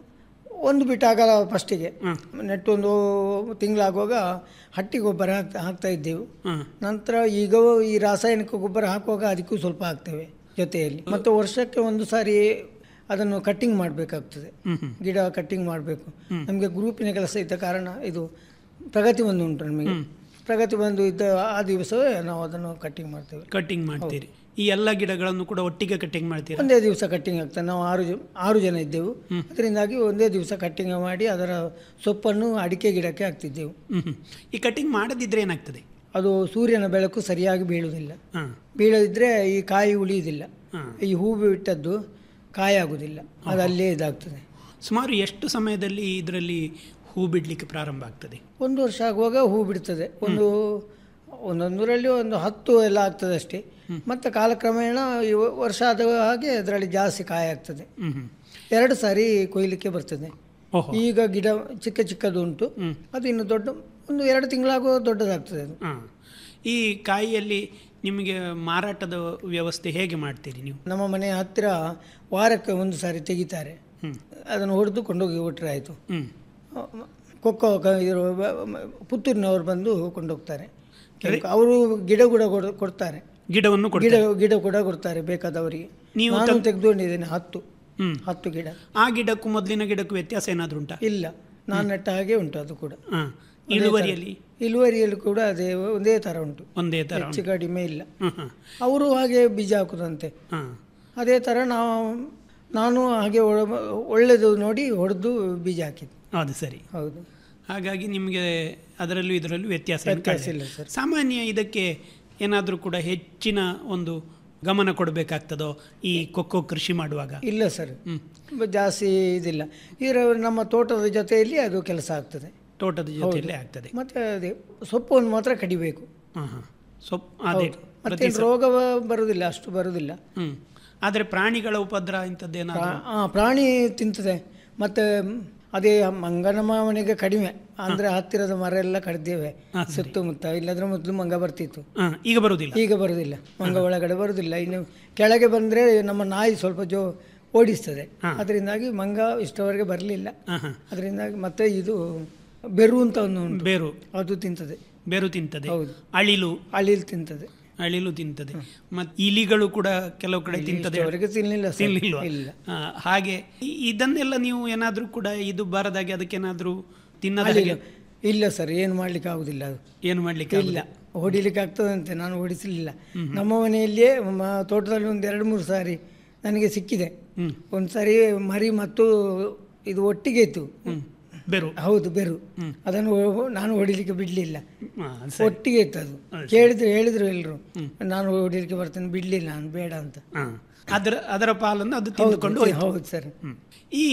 ಒಂದು ಬಿಟ್ಟು ಆಗಲ್ಲ ಫಸ್ಟಿಗೆ ನೆಟ್ಟು ಒಂದು ತಿಂಗಳಾಗುವಾಗ ಹಟ್ಟಿ ಗೊಬ್ಬರ ಹಾಕ್ತಾ ಹಾಕ್ತಾ ಇದ್ದೆವು ನಂತರ ಈಗ ಈ ರಾಸಾಯನಿಕ ಗೊಬ್ಬರ ಹಾಕುವಾಗ ಅದಕ್ಕೂ ಸ್ವಲ್ಪ ಹಾಕ್ತೇವೆ ಜೊತೆಯಲ್ಲಿ ಮತ್ತು ವರ್ಷಕ್ಕೆ ಒಂದು ಸಾರಿ ಅದನ್ನು ಕಟ್ಟಿಂಗ್ ಮಾಡಬೇಕಾಗ್ತದೆ ಗಿಡ ಕಟ್ಟಿಂಗ್ ಮಾಡಬೇಕು ನಮಗೆ ಗ್ರೂಪಿನ ಕೆಲಸ ಇದ್ದ ಕಾರಣ ಇದು ಪ್ರಗತಿ ಬಂದು ಉಂಟು ನಮಗೆ ಪ್ರಗತಿ ಬಂದು ಇದ್ದ ಆ ದಿವಸವೇ ನಾವು ಅದನ್ನು ಕಟ್ಟಿಂಗ್ ಮಾಡ್ತೇವೆ ಕಟ್ಟಿಂಗ್ ಮಾಡ್ತೀರಿ ಈ ಎಲ್ಲ ಗಿಡಗಳನ್ನು ಕೂಡ ಒಟ್ಟಿಗೆ ಕಟ್ಟಿಂಗ್ ಮಾಡ್ತೀರಾ ಒಂದೇ ದಿವಸ ಕಟ್ಟಿಂಗ್ ಆಗ್ತದೆ ನಾವು ಆರು ಜ ಆರು ಜನ ಇದ್ದೆವು ಅದರಿಂದಾಗಿ ಒಂದೇ ದಿವಸ ಕಟ್ಟಿಂಗ್ ಮಾಡಿ ಅದರ ಸೊಪ್ಪನ್ನು ಅಡಿಕೆ ಗಿಡಕ್ಕೆ ಹಾಕ್ತಿದ್ದೆವು ಹ್ಮ್ ಹ್ಮ್. ಈ ಕಟ್ಟಿಂಗ್ ಮಾಡದಿದ್ರೆ ಏನಾಗ್ತದೆ ಅದು ಸೂರ್ಯನ ಬೆಳಕು ಸರಿಯಾಗಿ ಬೀಳುವುದಿಲ್ಲ ಹಾ. ಬೀಳದಿದ್ರೆ ಈ ಕಾಯಿ ಉಳಿಯುವುದಿಲ್ಲ ಹಾ. ಈ ಹೂ ಬಿಟ್ಟದ್ದು ಕಾಯಿ ಆಗುವುದಿಲ್ಲ ಅದು ಅಲ್ಲೇ ಇದಾಗ್ತದೆ ಸುಮಾರು ಎಷ್ಟು ಸಮಯದಲ್ಲಿ ಇದರಲ್ಲಿ ಹೂ ಬಿಡ್ಲಿಕ್ಕೆ ಪ್ರಾರಂಭ ಆಗ್ತದೆ ಒಂದು ವರ್ಷ ಆಗುವಾಗ ಹೂ ಬಿಡ್ತದೆ ಒಂದು ಒಂದೊಂದರಲ್ಲಿ ಒಂದು ಹತ್ತು ಎಲ್ಲ ಆಗ್ತದೆ ಅಷ್ಟೇ ಮತ್ತೆ ಕಾಲಕ್ರಮೇಣ ಈ ವರ್ಷ ಆದ ಹಾಗೆ ಅದರಲ್ಲಿ ಜಾಸ್ತಿ ಕಾಯಿ ಆಗ್ತದೆ ಹ್ಮ್ ಹ್ಮ್. ಎರಡು ಸಾರಿ ಕೊಯ್ಲಿಕ್ಕೆ ಬರ್ತದೆ ಓಹೋ. ಈಗ ಗಿಡ ಚಿಕ್ಕ ಚಿಕ್ಕದು ಉಂಟು ಅದು ಇನ್ನು ದೊಡ್ಡ ಒಂದು ಎರಡು ತಿಂಗಳಾಗುವ ದೊಡ್ಡದಾಗ್ತದೆ ಅದು ಹಾ. ಈ ಕಾಯಿಯಲ್ಲಿ ನಿಮಗೆ ಮಾರಾಟದ ವ್ಯವಸ್ಥೆ ಹೇಗೆ ಮಾಡ್ತೀರಿ ನೀವು ನಮ್ಮ ಮನೆಯ ಹತ್ತಿರ ವಾರಕ್ಕೆ ಒಂದು ಸಾರಿ ತೆಗಿತಾರೆ ಅದನ್ನು ಹೊಡೆದು ಕೊಂಡೋಗಿ ಬಿಟ್ರೆ ಆಯಿತು ಹ್ಮ್ ಕೊಕ್ಕೋ ಕ- ಇರೋ ಬ- ಮ- ಪುತ್ತೂರಿನವರು ಬಂದು ಕೊಂಡೋಗ್ತಾರೆ ಅವರು ಗಿಡ ಕೂಡ ಕೊಡ್- ಕೊಡ್ತಾರೆ ಗಿಡವನ್ನು ಗಿಡ ಕೊಡ್ತಾರೆ ಗಿಡ ಕೂಡ ಕೊಡ್ತಾರೆ ಬೇಕಾದವರಿಗೆ ನೀವು ನಾನು ತಗ್- ತೆಗೆದುಕೊಂಡಿದ್ದೇನೆ ಹತ್ತು ಹ್ಮ್ ಹತ್ತು ಗಿಡ ಆ ಗಿಡಕ್ಕೂ ಮೊದಲಿನ ಗಿಡಕ್ಕೂ ವ್ಯತ್ಯಾಸ ಏನಾದರೂ ಉಂಟಾ ಇಲ್ಲ ನಾನು ನೆಟ್ಟ ಹಾಗೆ ಉಂಟು ಅದು ಕೂಡ ಹಾ. ಒಂದೇ ಇಳುವರಿಯಲ್ಲಿ ಥರ. ಇಳುವರಿಯಲ್ಲಿ ಕೂಡ ಅದೇ ಒಂದೇ ಥರ ಉಂಟು ಒಂದೇ ತರ ಹೆಚ್ಚು ಕಡಿಮೆ ಇಲ್ಲ ಹ್ಮ್ ಹ್ಮ್. ಅವರು ಹಾಗೆ ಬೀಜ ಹಾಕುದಂತೆ ಹಾ. ಅದೇ ಥರ ನಾವು ನಾನು ಹಾಗೆ ಒಳ- ಒಳ್ಳೆದು ನೋಡಿ ಹೊಡೆದು ಬೀಜ ಹಾಕಿದ್ದು ಅದು ಸರಿ ಹೌದು ಹಾಗಾಗಿ ನಿಮಗೆ ಅದರಲ್ಲೂ ಇದರಲ್ಲೂ ವ್ಯತ್ಯಾಸ ಏನು ವ್ಯತ್ಯಾಸ ಕಾಣಲಿಲ್ಲ. ಇಲ್ಲ ಸರ್. ಸಾಮಾನ್ಯ ಇದಕ್ಕೆ ಏನಾದರೂ ಕೂಡ ಹೆಚ್ಚಿನ ಒಂದು ಗಮನ ಕೊಡಬೇಕಾಗ್ತದೋ ಈ ಕೊಕ್ಕೋ ಕೃಷಿ ಮಾಡುವಾಗ ಇಲ್ಲ ಸರ್ ಜಾಸ್ತಿ ಇದಿಲ್ಲ ಇದರ ನಮ್ಮ ತೋಟದ ಜೊತೆಯಲ್ಲಿ ಅದು ಕೆಲಸ ಆಗ್ತದೆ ತೋಟದ ಜೊತೆಯಲ್ಲೇ ಆಗ್ತದೆ ಮತ್ತೆ ಅದೇ ಸೊಪ್ಪನ್ನು ಮಾತ್ರ ಕಡಿಬೇಕು ಹಾ ಹಾ ಸೊಪ್ಪು ಅದೇ ಹೌದು. ಪ್ರತಿ ಮತ್ತೆ ಸ- ರೋಗ ಬರುವುದಿಲ್ಲ ಅಷ್ಟು ಬರುವುದಿಲ್ಲ ಹ್ಮ್ ಆದರೆ ಪ್ರಾಣಿಗಳ ಉಪದ್ರ ಇಂಥದ್ದೇನಾದ್ರು ಪ್ರಾ- ಆ, ಪ್ರಾಣಿ ತಿಂತದೆ ಮತ್ತೆ ಅದೇ ಮಂಗನ ಮನೆಗೆ ಕಡಿಮೆ ಅಂದ್ರೆ ಹತ್ತಿರದ ಮರ ಎಲ್ಲ ಕಡ್ದೇವೆ ಸುತ್ತಮುತ್ತ ಇಲ್ಲದ್ರೆ ಮೊದಲು ಮಂಗ ಬರ್ತಿತ್ತು ಹಾ, ಈಗ ಬರುವುದಿಲ್ಲ ಈಗ ಬರುವುದಿಲ್ಲ ಮಂಗ ಒಳಗಡೆ ಬರುವುದಿಲ್ಲ ಇನ್ನು ಕೆಳಗೆ ಬಂದ್ರೆ ನಮ್ಮ ನಾಯಿ ಸ್ವಲ್ಪ ಜೋ ಓಡಿಸ್ತದೆ ಅದರಿಂದಾಗಿ ಮಂಗ ಇಷ್ಟವರೆಗೆ ಬರಲಿಲ್ಲ ಹಾ, ಹಾ. ಅದರಿಂದಾಗಿ ಮತ್ತೆ ಇದು ಬೆರು ಅಂತ ಒಂದು ಉಂಟು ಬೇರು ಅದು ತಿಂತದೆ ಬೇರು ತಿಂತದೆ ಹೌದು. ಅಳಿಲು ಅಳಿಲ್ ತಿಂತದೆ ಅಳಿಲು ತಿಂತದೆ ಮತ್ತೆ ಇಲಿಗಳು ಕೂಡ ಕೆಲವು ಕಡೆ ತಿಂತದೆ ಇಷ್ಟವರೆಗೆ ತಿನ್ಲಿಲ್ಲ ಸರ್. ತಿನ್ಲಿಲ್ವಾ ಇಲ್ಲ. ಆ, ಹಾಗೆ ಇ- ಇದನ್ನೆಲ್ಲ ನೀವು ಏನಾದ್ರೂ ಕೂಡ ಇದು ಬಾರದಾಗೆ ಅದಕ್ಕೇನಾದ್ರೂ ತಿನ್ನದ ಅಳಿಲು. ಹಾಗೆ ಇಲ್ಲ ಸರ್ ಏನು ಮಾಡ್ಲಿಕ್ಕೆ ಆಗುದಿಲ್ಲ ಅದು ಏನು ಮಾಡ್ಲಿಕ್ಕೆ ಇಲ್ಲ ಹೊಡಿಲಿಕ್ಕೆ ಆಗ್ತದಂತೆ ನಾನು ಹೊಡಿಸಲಿಲ್ಲ ನಮ್ಮ ಮನೆಯಲ್ಲಿಯೇ ಮ- ತೋಟದಲ್ಲಿ ಒಂದು ಎರಡು ಮೂರು ಸಾರಿ ನನಗೆ ಸಿಕ್ಕಿದೆ ಒಂದು ಸಾರಿ ಮರಿ ಮತ್ತು ಇದು ಒಟ್ಟಿಗೆ ಇತ್ತು ಬೆರು ಹೌದು ಬೆರು ಅದನ್ನು ಹೊ- ನಾನು ಹೊಡಿಲಿಕ್ಕೆ ಬಿಡ್ಲಿಲ್ಲ ಹಾ, ಸರಿ. ಒಟ್ಟಿಗೆ ಇತ್ತು ಅದು ಕೇಳಿದ್ರು ಹೇಳಿದ್ರು ಎಲ್ರು ನಾನು ಹೊಡಿಲಿಕ್ಕೆ ಬರ್ತೇನೆ ಬಿಡ್ಲಿಲ್ಲ ನಾನು ಬೇಡ ಅಂತ ಹಾ. ಅದರ ಅದರ ಪಾಲನ್ನು ಅದು ತಿಂದುಕೊಂಡು ಹೌದು, ಹೋಯ್ತು. ಹೌದು ಸರ್ ಹ್ಮ್. ಈ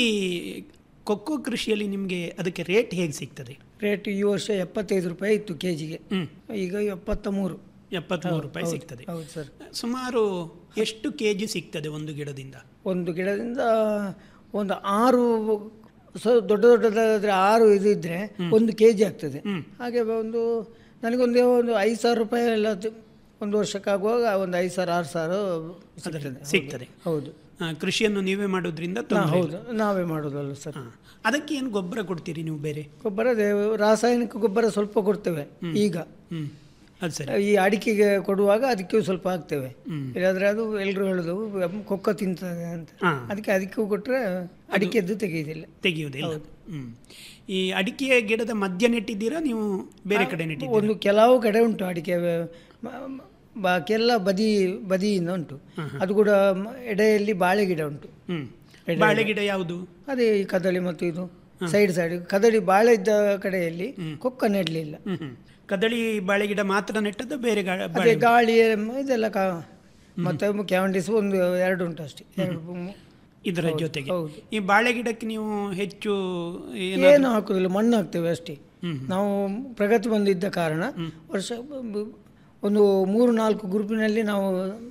ಕೊಕ್ಕೋ ಕೃಷಿಯಲ್ಲಿ ನಿಮಗೆ ಅದಕ್ಕೆ ರೇಟ್ ಹೇಗೆ ಸಿಗ್ತದೆ ರೇಟ್ ಈ ವರ್ಷ ಎಪ್ಪತ್ತೈದು ರೂಪಾಯಿ ಇತ್ತು ಕೆ ಜಿಗೆ ಈಗ ಎಪ್ಪತ್ತ ಮೂರು ಎಪ್ಪತ್ಮೂರು ರೂಪಾಯಿ ಹೌದು, ಸಿಗ್ತದೆ ಹೌದು ಸರ್ ಸುಮಾರು ಎಷ್ಟು ಕೆ ಜಿ ಸಿಗ್ತದೆ ಒಂದು ಗಿಡದಿಂದ ಒಂದು ಗಿಡದಿಂದ ಒಂದು ಆರು ಸ ದೊಡ್ಡ ದೊಡ್ಡದಾದ್ರೆ ಆರು ಇದು ಇದ್ರೆ ಒಂದು ಕೆ ಜಿ ಆಗ್ತದೆ ಹಾಗೆ ಒಂದು ನನಗೊಂದು ಒಂದು ಐದು ಸಾವಿರ ರೂಪಾಯಿ ಎಲ್ಲ ತ- ಒಂದು ವರ್ಷಕ್ಕಾಗುವಾಗ ಒಂದು ಐದು ಸಾವಿರ ಆರು ಸಾವಿರ ಸಿಗ್ತದೆ ಸಿಗ್ತದೆ ಹೌದು ಆ, ಕೃಷಿಯನ್ನು ನೀವೇ ಮಾಡೋದ್ರಿಂದ ನಾ- ತೊಂದ್ರೆ ಹೌದು ಇಲ್ಲ. ನಾವೇ ಮಾಡೋದಲ್ಲ ಸರ್ ಅದಕ್ಕೆ ಏನು ಗೊಬ್ಬರ ಕೊಡ್ತೀರಿ ನೀವು ಬೇರೆ ಗೊಬ್ಬರ ಅದೇ ರಾಸಾಯನಿಕ ಗೊಬ್ಬರ ಸ್ವಲ್ಪ ಕೊಡ್ತೇವೆ ಈಗ ಹ್ಮ್ ಅದು ಸರಿ ಈ ಅಡಿಕೆಗೆ ಕೊಡುವಾಗ ಅದಕ್ಕೆ ಸ್ವಲ್ಪ ಹಾಕ್ತೇವೆ ಹ್ಮ್. ಇಲ್ಲಾಂದ್ರೆ ಅದು ಎಲ್ಲರೂ ಹೇಳೋದು ಕೊಕ್ಕ ತಿಂತದೆ ಅಂತ ಹಾ. ಅದಕ್ಕೆ ಅದಕ್ಕೂ ಕೊಟ್ಟರೆ ಅಡಿಕೆದ್ದು ತೆಗೆಯುವುದಿಲ್ಲ ತೆಗೆಯುವುದಿಲ್ಲ ಹ್ಮ್ ಈ ಅಡಿಕೆ ಗಿಡದ ಮಧ್ಯ ನೆಟ್ಟಿದ್ದೀರಾ ನೀವು ಬೇರೆ ಕಡೆ ನೆಟ್ಟಿದ್ದೀರಾ ಒಂದು ಕೆಲವು ಕಡೆ ಉಂಟು ಅಡಿಕೆ ಮ- ಮ- ಬಾಕಿಯೆಲ್ಲ ಬದಿ ಬದಿಯಿಂದ ಉಂಟು ಅದು ಕೂಡ ಮ- ಎಡೆಯಲ್ಲಿ ಬಾಳೆ ಗಿಡ ಉಂಟು ಹ್ಮ್ ಎಡೆ- ಬಾಳೆ ಗಿಡ ಯಾವುದು ಅದೇ ಈ ಕದಳಿ ಮತ್ತು ಇದು ಸೈಡ್ ಸೈಡ್ ಕದಳಿ ಬಾಳೆ ಇದ್ದ ಕಡೆಯಲ್ಲಿ ಕೊಕ್ಕ ನೆಡಲಿಲ್ಲ ಹ್ಮ್ ಹ್ಮ್. ಕದಳಿ ಬಾಳೆ ಗಿಡ ಮಾತ್ರ ನೆಟ್ಟದ್ದು ಬೇರೆ ಗಾ- ಅದೇ ಬಾಳೆ ಗಾಳಿ ಇದೆಲ್ಲ ಕಾ ಮತ್ತೆ ಕ್ಯಾವಂಡಿಸ್ ಒಂದು ಎರಡು ಉಂಟು ಅಷ್ಟೇ ಎರಡು ಮೂ- ಇದರ ಹೌದು, ಜೊತೆಗೆ ಹೌದು. ಈ ಬಾಳೆ ಗಿಡಕ್ಕೆ ನೀವು ಹೆಚ್ಚು ಏನು ಏನಾದ್ರು- ಹಾಕುದಿಲ್ಲ ಮಣ್ಣು ಹಾಕ್ತೇವೆ ಅಷ್ಟೇ ನಾವು ಪ್ರಗತಿ ಬಂದಿದ್ದ ಕಾರಣ ವರ್ಷ ಬ- ಬ- ಒಂದು ಮೂರು ನಾಲ್ಕು ಗ್ರೂಪಿನಲ್ಲಿ ನಾವು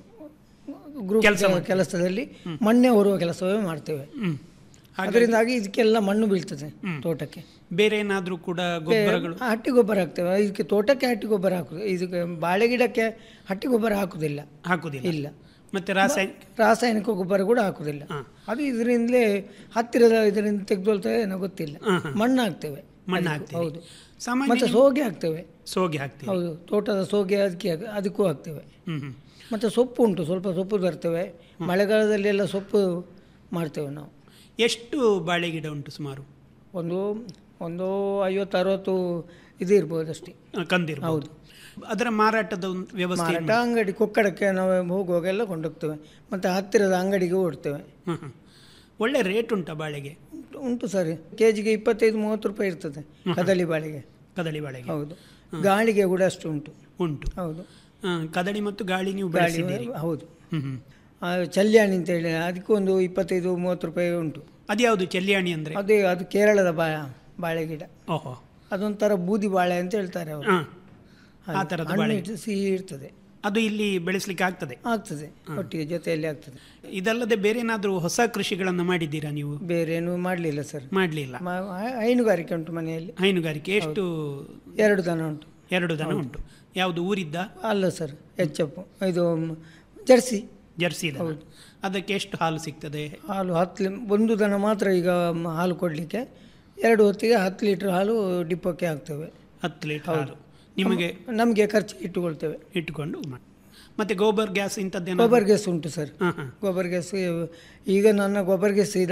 ಗ್ರೂಪ್ ಕೆಲ್ಸ ಮಾಡ್ತೇವೆ. ಕೆಲಸದಲ್ಲಿ ಮಣ್ಣೆ ಹೊರುವ ಕೆಲಸವೇ ಮಾಡ್ತೇವೆ ಹ್ಮ್. ಹಾಗಾಗಿ- ಅದರಿಂದಾಗಿ ಇದಕ್ಕೆಲ್ಲ ಮಣ್ಣು ಬೀಳ್ತದೆ ತೋಟಕ್ಕೆ ಬೇರೆ ಏನಾದ್ರೂ ಕೂಡ ಗೊಬ್ಬರಗಳು ಆ, ಹಟ್ಟಿ ಗೊಬ್ಬರ ಹಾಕ್ತೇವೆ ಇದಕ್ಕೆ ತೋಟಕ್ಕೆ ಹಟ್ಟಿ ಗೊಬ್ಬರ ಹಾಕುದು ಇದಕ್ಕೆ ಬಾಳೆ ಗಿಡಕ್ಕೆ ಹಟ್ಟಿ ಗೊಬ್ಬರ ಹಾಕುದಿಲ್ಲ ಹಾಕುದಿಲ್ಲ ಇಲ್ಲ ಮತ್ತೆ ರಾಸಾಯನಿಕ ರಾಸಾಯನಿಕ ಗೊಬ್ಬರ ಕೂಡ ಹಾಕುದಿಲ್ಲ ಅದು ಇದರಿಂದಲೇ ಹತ್ತಿರದ ಇದರಿಂದ ತೆಗೆದುಕೊಳ್ತೇವೆ ಏನೋ ಗೊತ್ತಿಲ್ಲ ಮಣ್ಣು ಹಾಕ್ತೇವೆ ಮಣ್ಣು ಅದಕ್ಕೂ, ಹಾಕ್ತೀವಿ ಹೌದು ಸಾಮಾನ್ಯ ಮತ್ತೆ ನೀವು- ಸೋಗೆ ಹಾಕ್ತೇವೆ ಸೋಗೆ ಹಾಕ್ತೀವಿ ಹೌದು ತೋಟದ ಸೋಗೆ ಅದಕ್ಕೆ ಹಾಕ್- ಅದಕ್ಕೂ ಹಾಕ್ತೇವೆ ಹ್ಮ್ ಹ್ಮ್ ಮತ್ತೆ ಸೊಪ್ಪು ಉಂಟು ಸ್ವಲ್ಪ ಸೊಪ್ಪು ತರ್ತೇವೆ ಮಳೆಗಾಲದಲ್ಲಿ ಎಲ್ಲ ಸೊಪ್ಪು ಮಾಡ್ತೇವೆ ನಾವು ಎಷ್ಟು ಬಾಳೆ ಗಿಡ ಉಂಟು ಸುಮಾರು ಒಂದು ಒಂದು ಐವತ್ತು ಅರವತ್ತು ಇದು ಇರ್ಬೋದು ಅಷ್ಟೇ ಆ, ಕಂದಿರ್ಬೋದು ಹೌದು ಅದರ ಮಾರಾಟದ ಒಂದು ವ್ಯವಸ್ಥೆ ಮಾರಾಟ ಅಂಗಡಿ ಕೊಕ್ಕಡಕ್ಕೆ ನಾವು ಹೋಗುವಾಗೆಲ್ಲ ಕೊಂಡೋಗ್ತೇವೆ ಮತ್ತು ಹತ್ತಿರದ ಅಂಗಡಿಗೆ ಓಡ್ತೇವೆ ಹ್ಮ್ ಹ್ಮ್. ಒಳ್ಳೆ ರೇಟ್ ಉಂಟಾ ಬಾಳೆಗೆ ಉಂಟು- ಉಂಟು ಸರ್ ಕೆ ಜಿಗೆ ಇಪ್ಪತ್ತೈದು ಮೂವತ್ತು ರೂಪಾಯಿ ಇರ್ತದೆ ಕದಳಿ ಬಾಳೆಗೆ ಕದಳಿ ಬಾಳೆಗೆ ಹೌದು ಗಾಳಿಗೆ ಕೂಡ ಅಷ್ಟು ಉಂಟು ಉಂಟು ಹೌದು ಆ, ಕದಳಿ ಮತ್ತು ಗಾಳಿ ನೀವು ಗಾಳಿ ಬೆಳೆಸಿದ್ದೀರಿ ಹೌದು ಹ್ಮ್ ಹ್ಮ್ ಆ, ಚಲ್ಯಾಣಿ ಅಂತ ಹೇಳಿ ಅದಕ್ಕೂ ಒಂದು ಇಪ್ಪತ್ತೈದು ಮೂವತ್ತು ರೂಪಾಯಿ ಉಂಟು ಅದ್ಯಾವುದು ಚೆಲ್ಲಿಯಾಣಿ ಅಂದ್ರೆ ಅದೇ ಅದು ಕೇರಳದ ಬಾ ಬಾಳೆ ಗಿಡ ಓಹೋ ಅದೊಂಥರ ಬೂದಿ ಬಾಳೆ ಅಂತ ಹೇಳ್ತಾರೆ ಅವರು ಹಾ. ಹಾಗೆ. ಆ ಥರದ ಹಣ್ಣು ಬಾಳೆ. ಇಟ್ಟು ಸಿಹಿ ಇರ್ತದೆ ಅದು ಇಲ್ಲಿ ಬೆಳೆಸಲಿಕ್ಕೆ ಆಗ್ತದೆ ಆಗ್ತದೆ ಒಟ್ಟಿಗೆ ಜೊತೆಯಲ್ಲಿ ಆಗ್ತದೆ ಇದಲ್ಲದೆ ಬೇರೆ ಏನಾದರೂ ಹೊಸ ಕೃಷಿಗಳನ್ನು ಮಾಡಿದ್ದೀರಾ ನೀವು ಬೇರೆ ಏನು ಮಾಡಲಿಲ್ಲ ಸರ್ ಮಾಡಲಿಲ್ಲ ಮ- ಹೈ- ಹೈನುಗಾರಿಕೆ ಉಂಟು ಮನೆಯಲ್ಲಿ ಹೈನುಗಾರಿಕೆ ಎಷ್ಟು ಎರಡು ದನ ಉಂಟು ಎರಡು ದನ ಉಂಟು ಯಾವುದು ಊರಿದ್ದ ಅಲ್ಲ ಸರ್ ಎಚ್ಚಪ್ಪು ಇದು ಮ್, ಜರ್ಸಿ ಜರ್ಸಿ ದನ ಅದಕ್ಕೆ ಎಷ್ಟು ಹಾಲು ಸಿಗ್ತದೆ ಹಾಲು ಹತ್ತು ಲಿ- ಒಂದು ದನ ಮಾತ್ರ ಈಗ ಮ- ಹಾಲು ಕೊಡಲಿಕ್ಕೆ ಎರಡು ಹೊತ್ತಿಗೆ ಹತ್ತು ಲೀಟ್ರ್ ಹಾಲು ಡಿಪ್ಪಕ್ಕೆ ಹಾಕ್ತೇವೆ ಹತ್ತು ಲೀಟರ್ ಹಾಲು ನಿಮಗೆ ನಮಗೆ ಖರ್ಚಿಗೆ ಇಟ್ಟುಕೊಳ್ತೇವೆ ಇಟ್ಟುಕೊಂಡು ಮಾಡಿ ಮತ್ತೆ ಗೋಬರ್ ಗ್ಯಾಸ್ ಇಂಥದ್ದೇನೋ ಗೊಬ್ಬರ ಗ್ಯಾಸ್ ಉಂಟು ಸರ್ ಹಾಂ ಹಾಂ ಗೊಬ್ಬರ ಗ್ಯಾಸ್ ಈಗ ನನ್ನ ಗೊಬ್ಬರ ಗ್ಯಾಸ್ ಇದ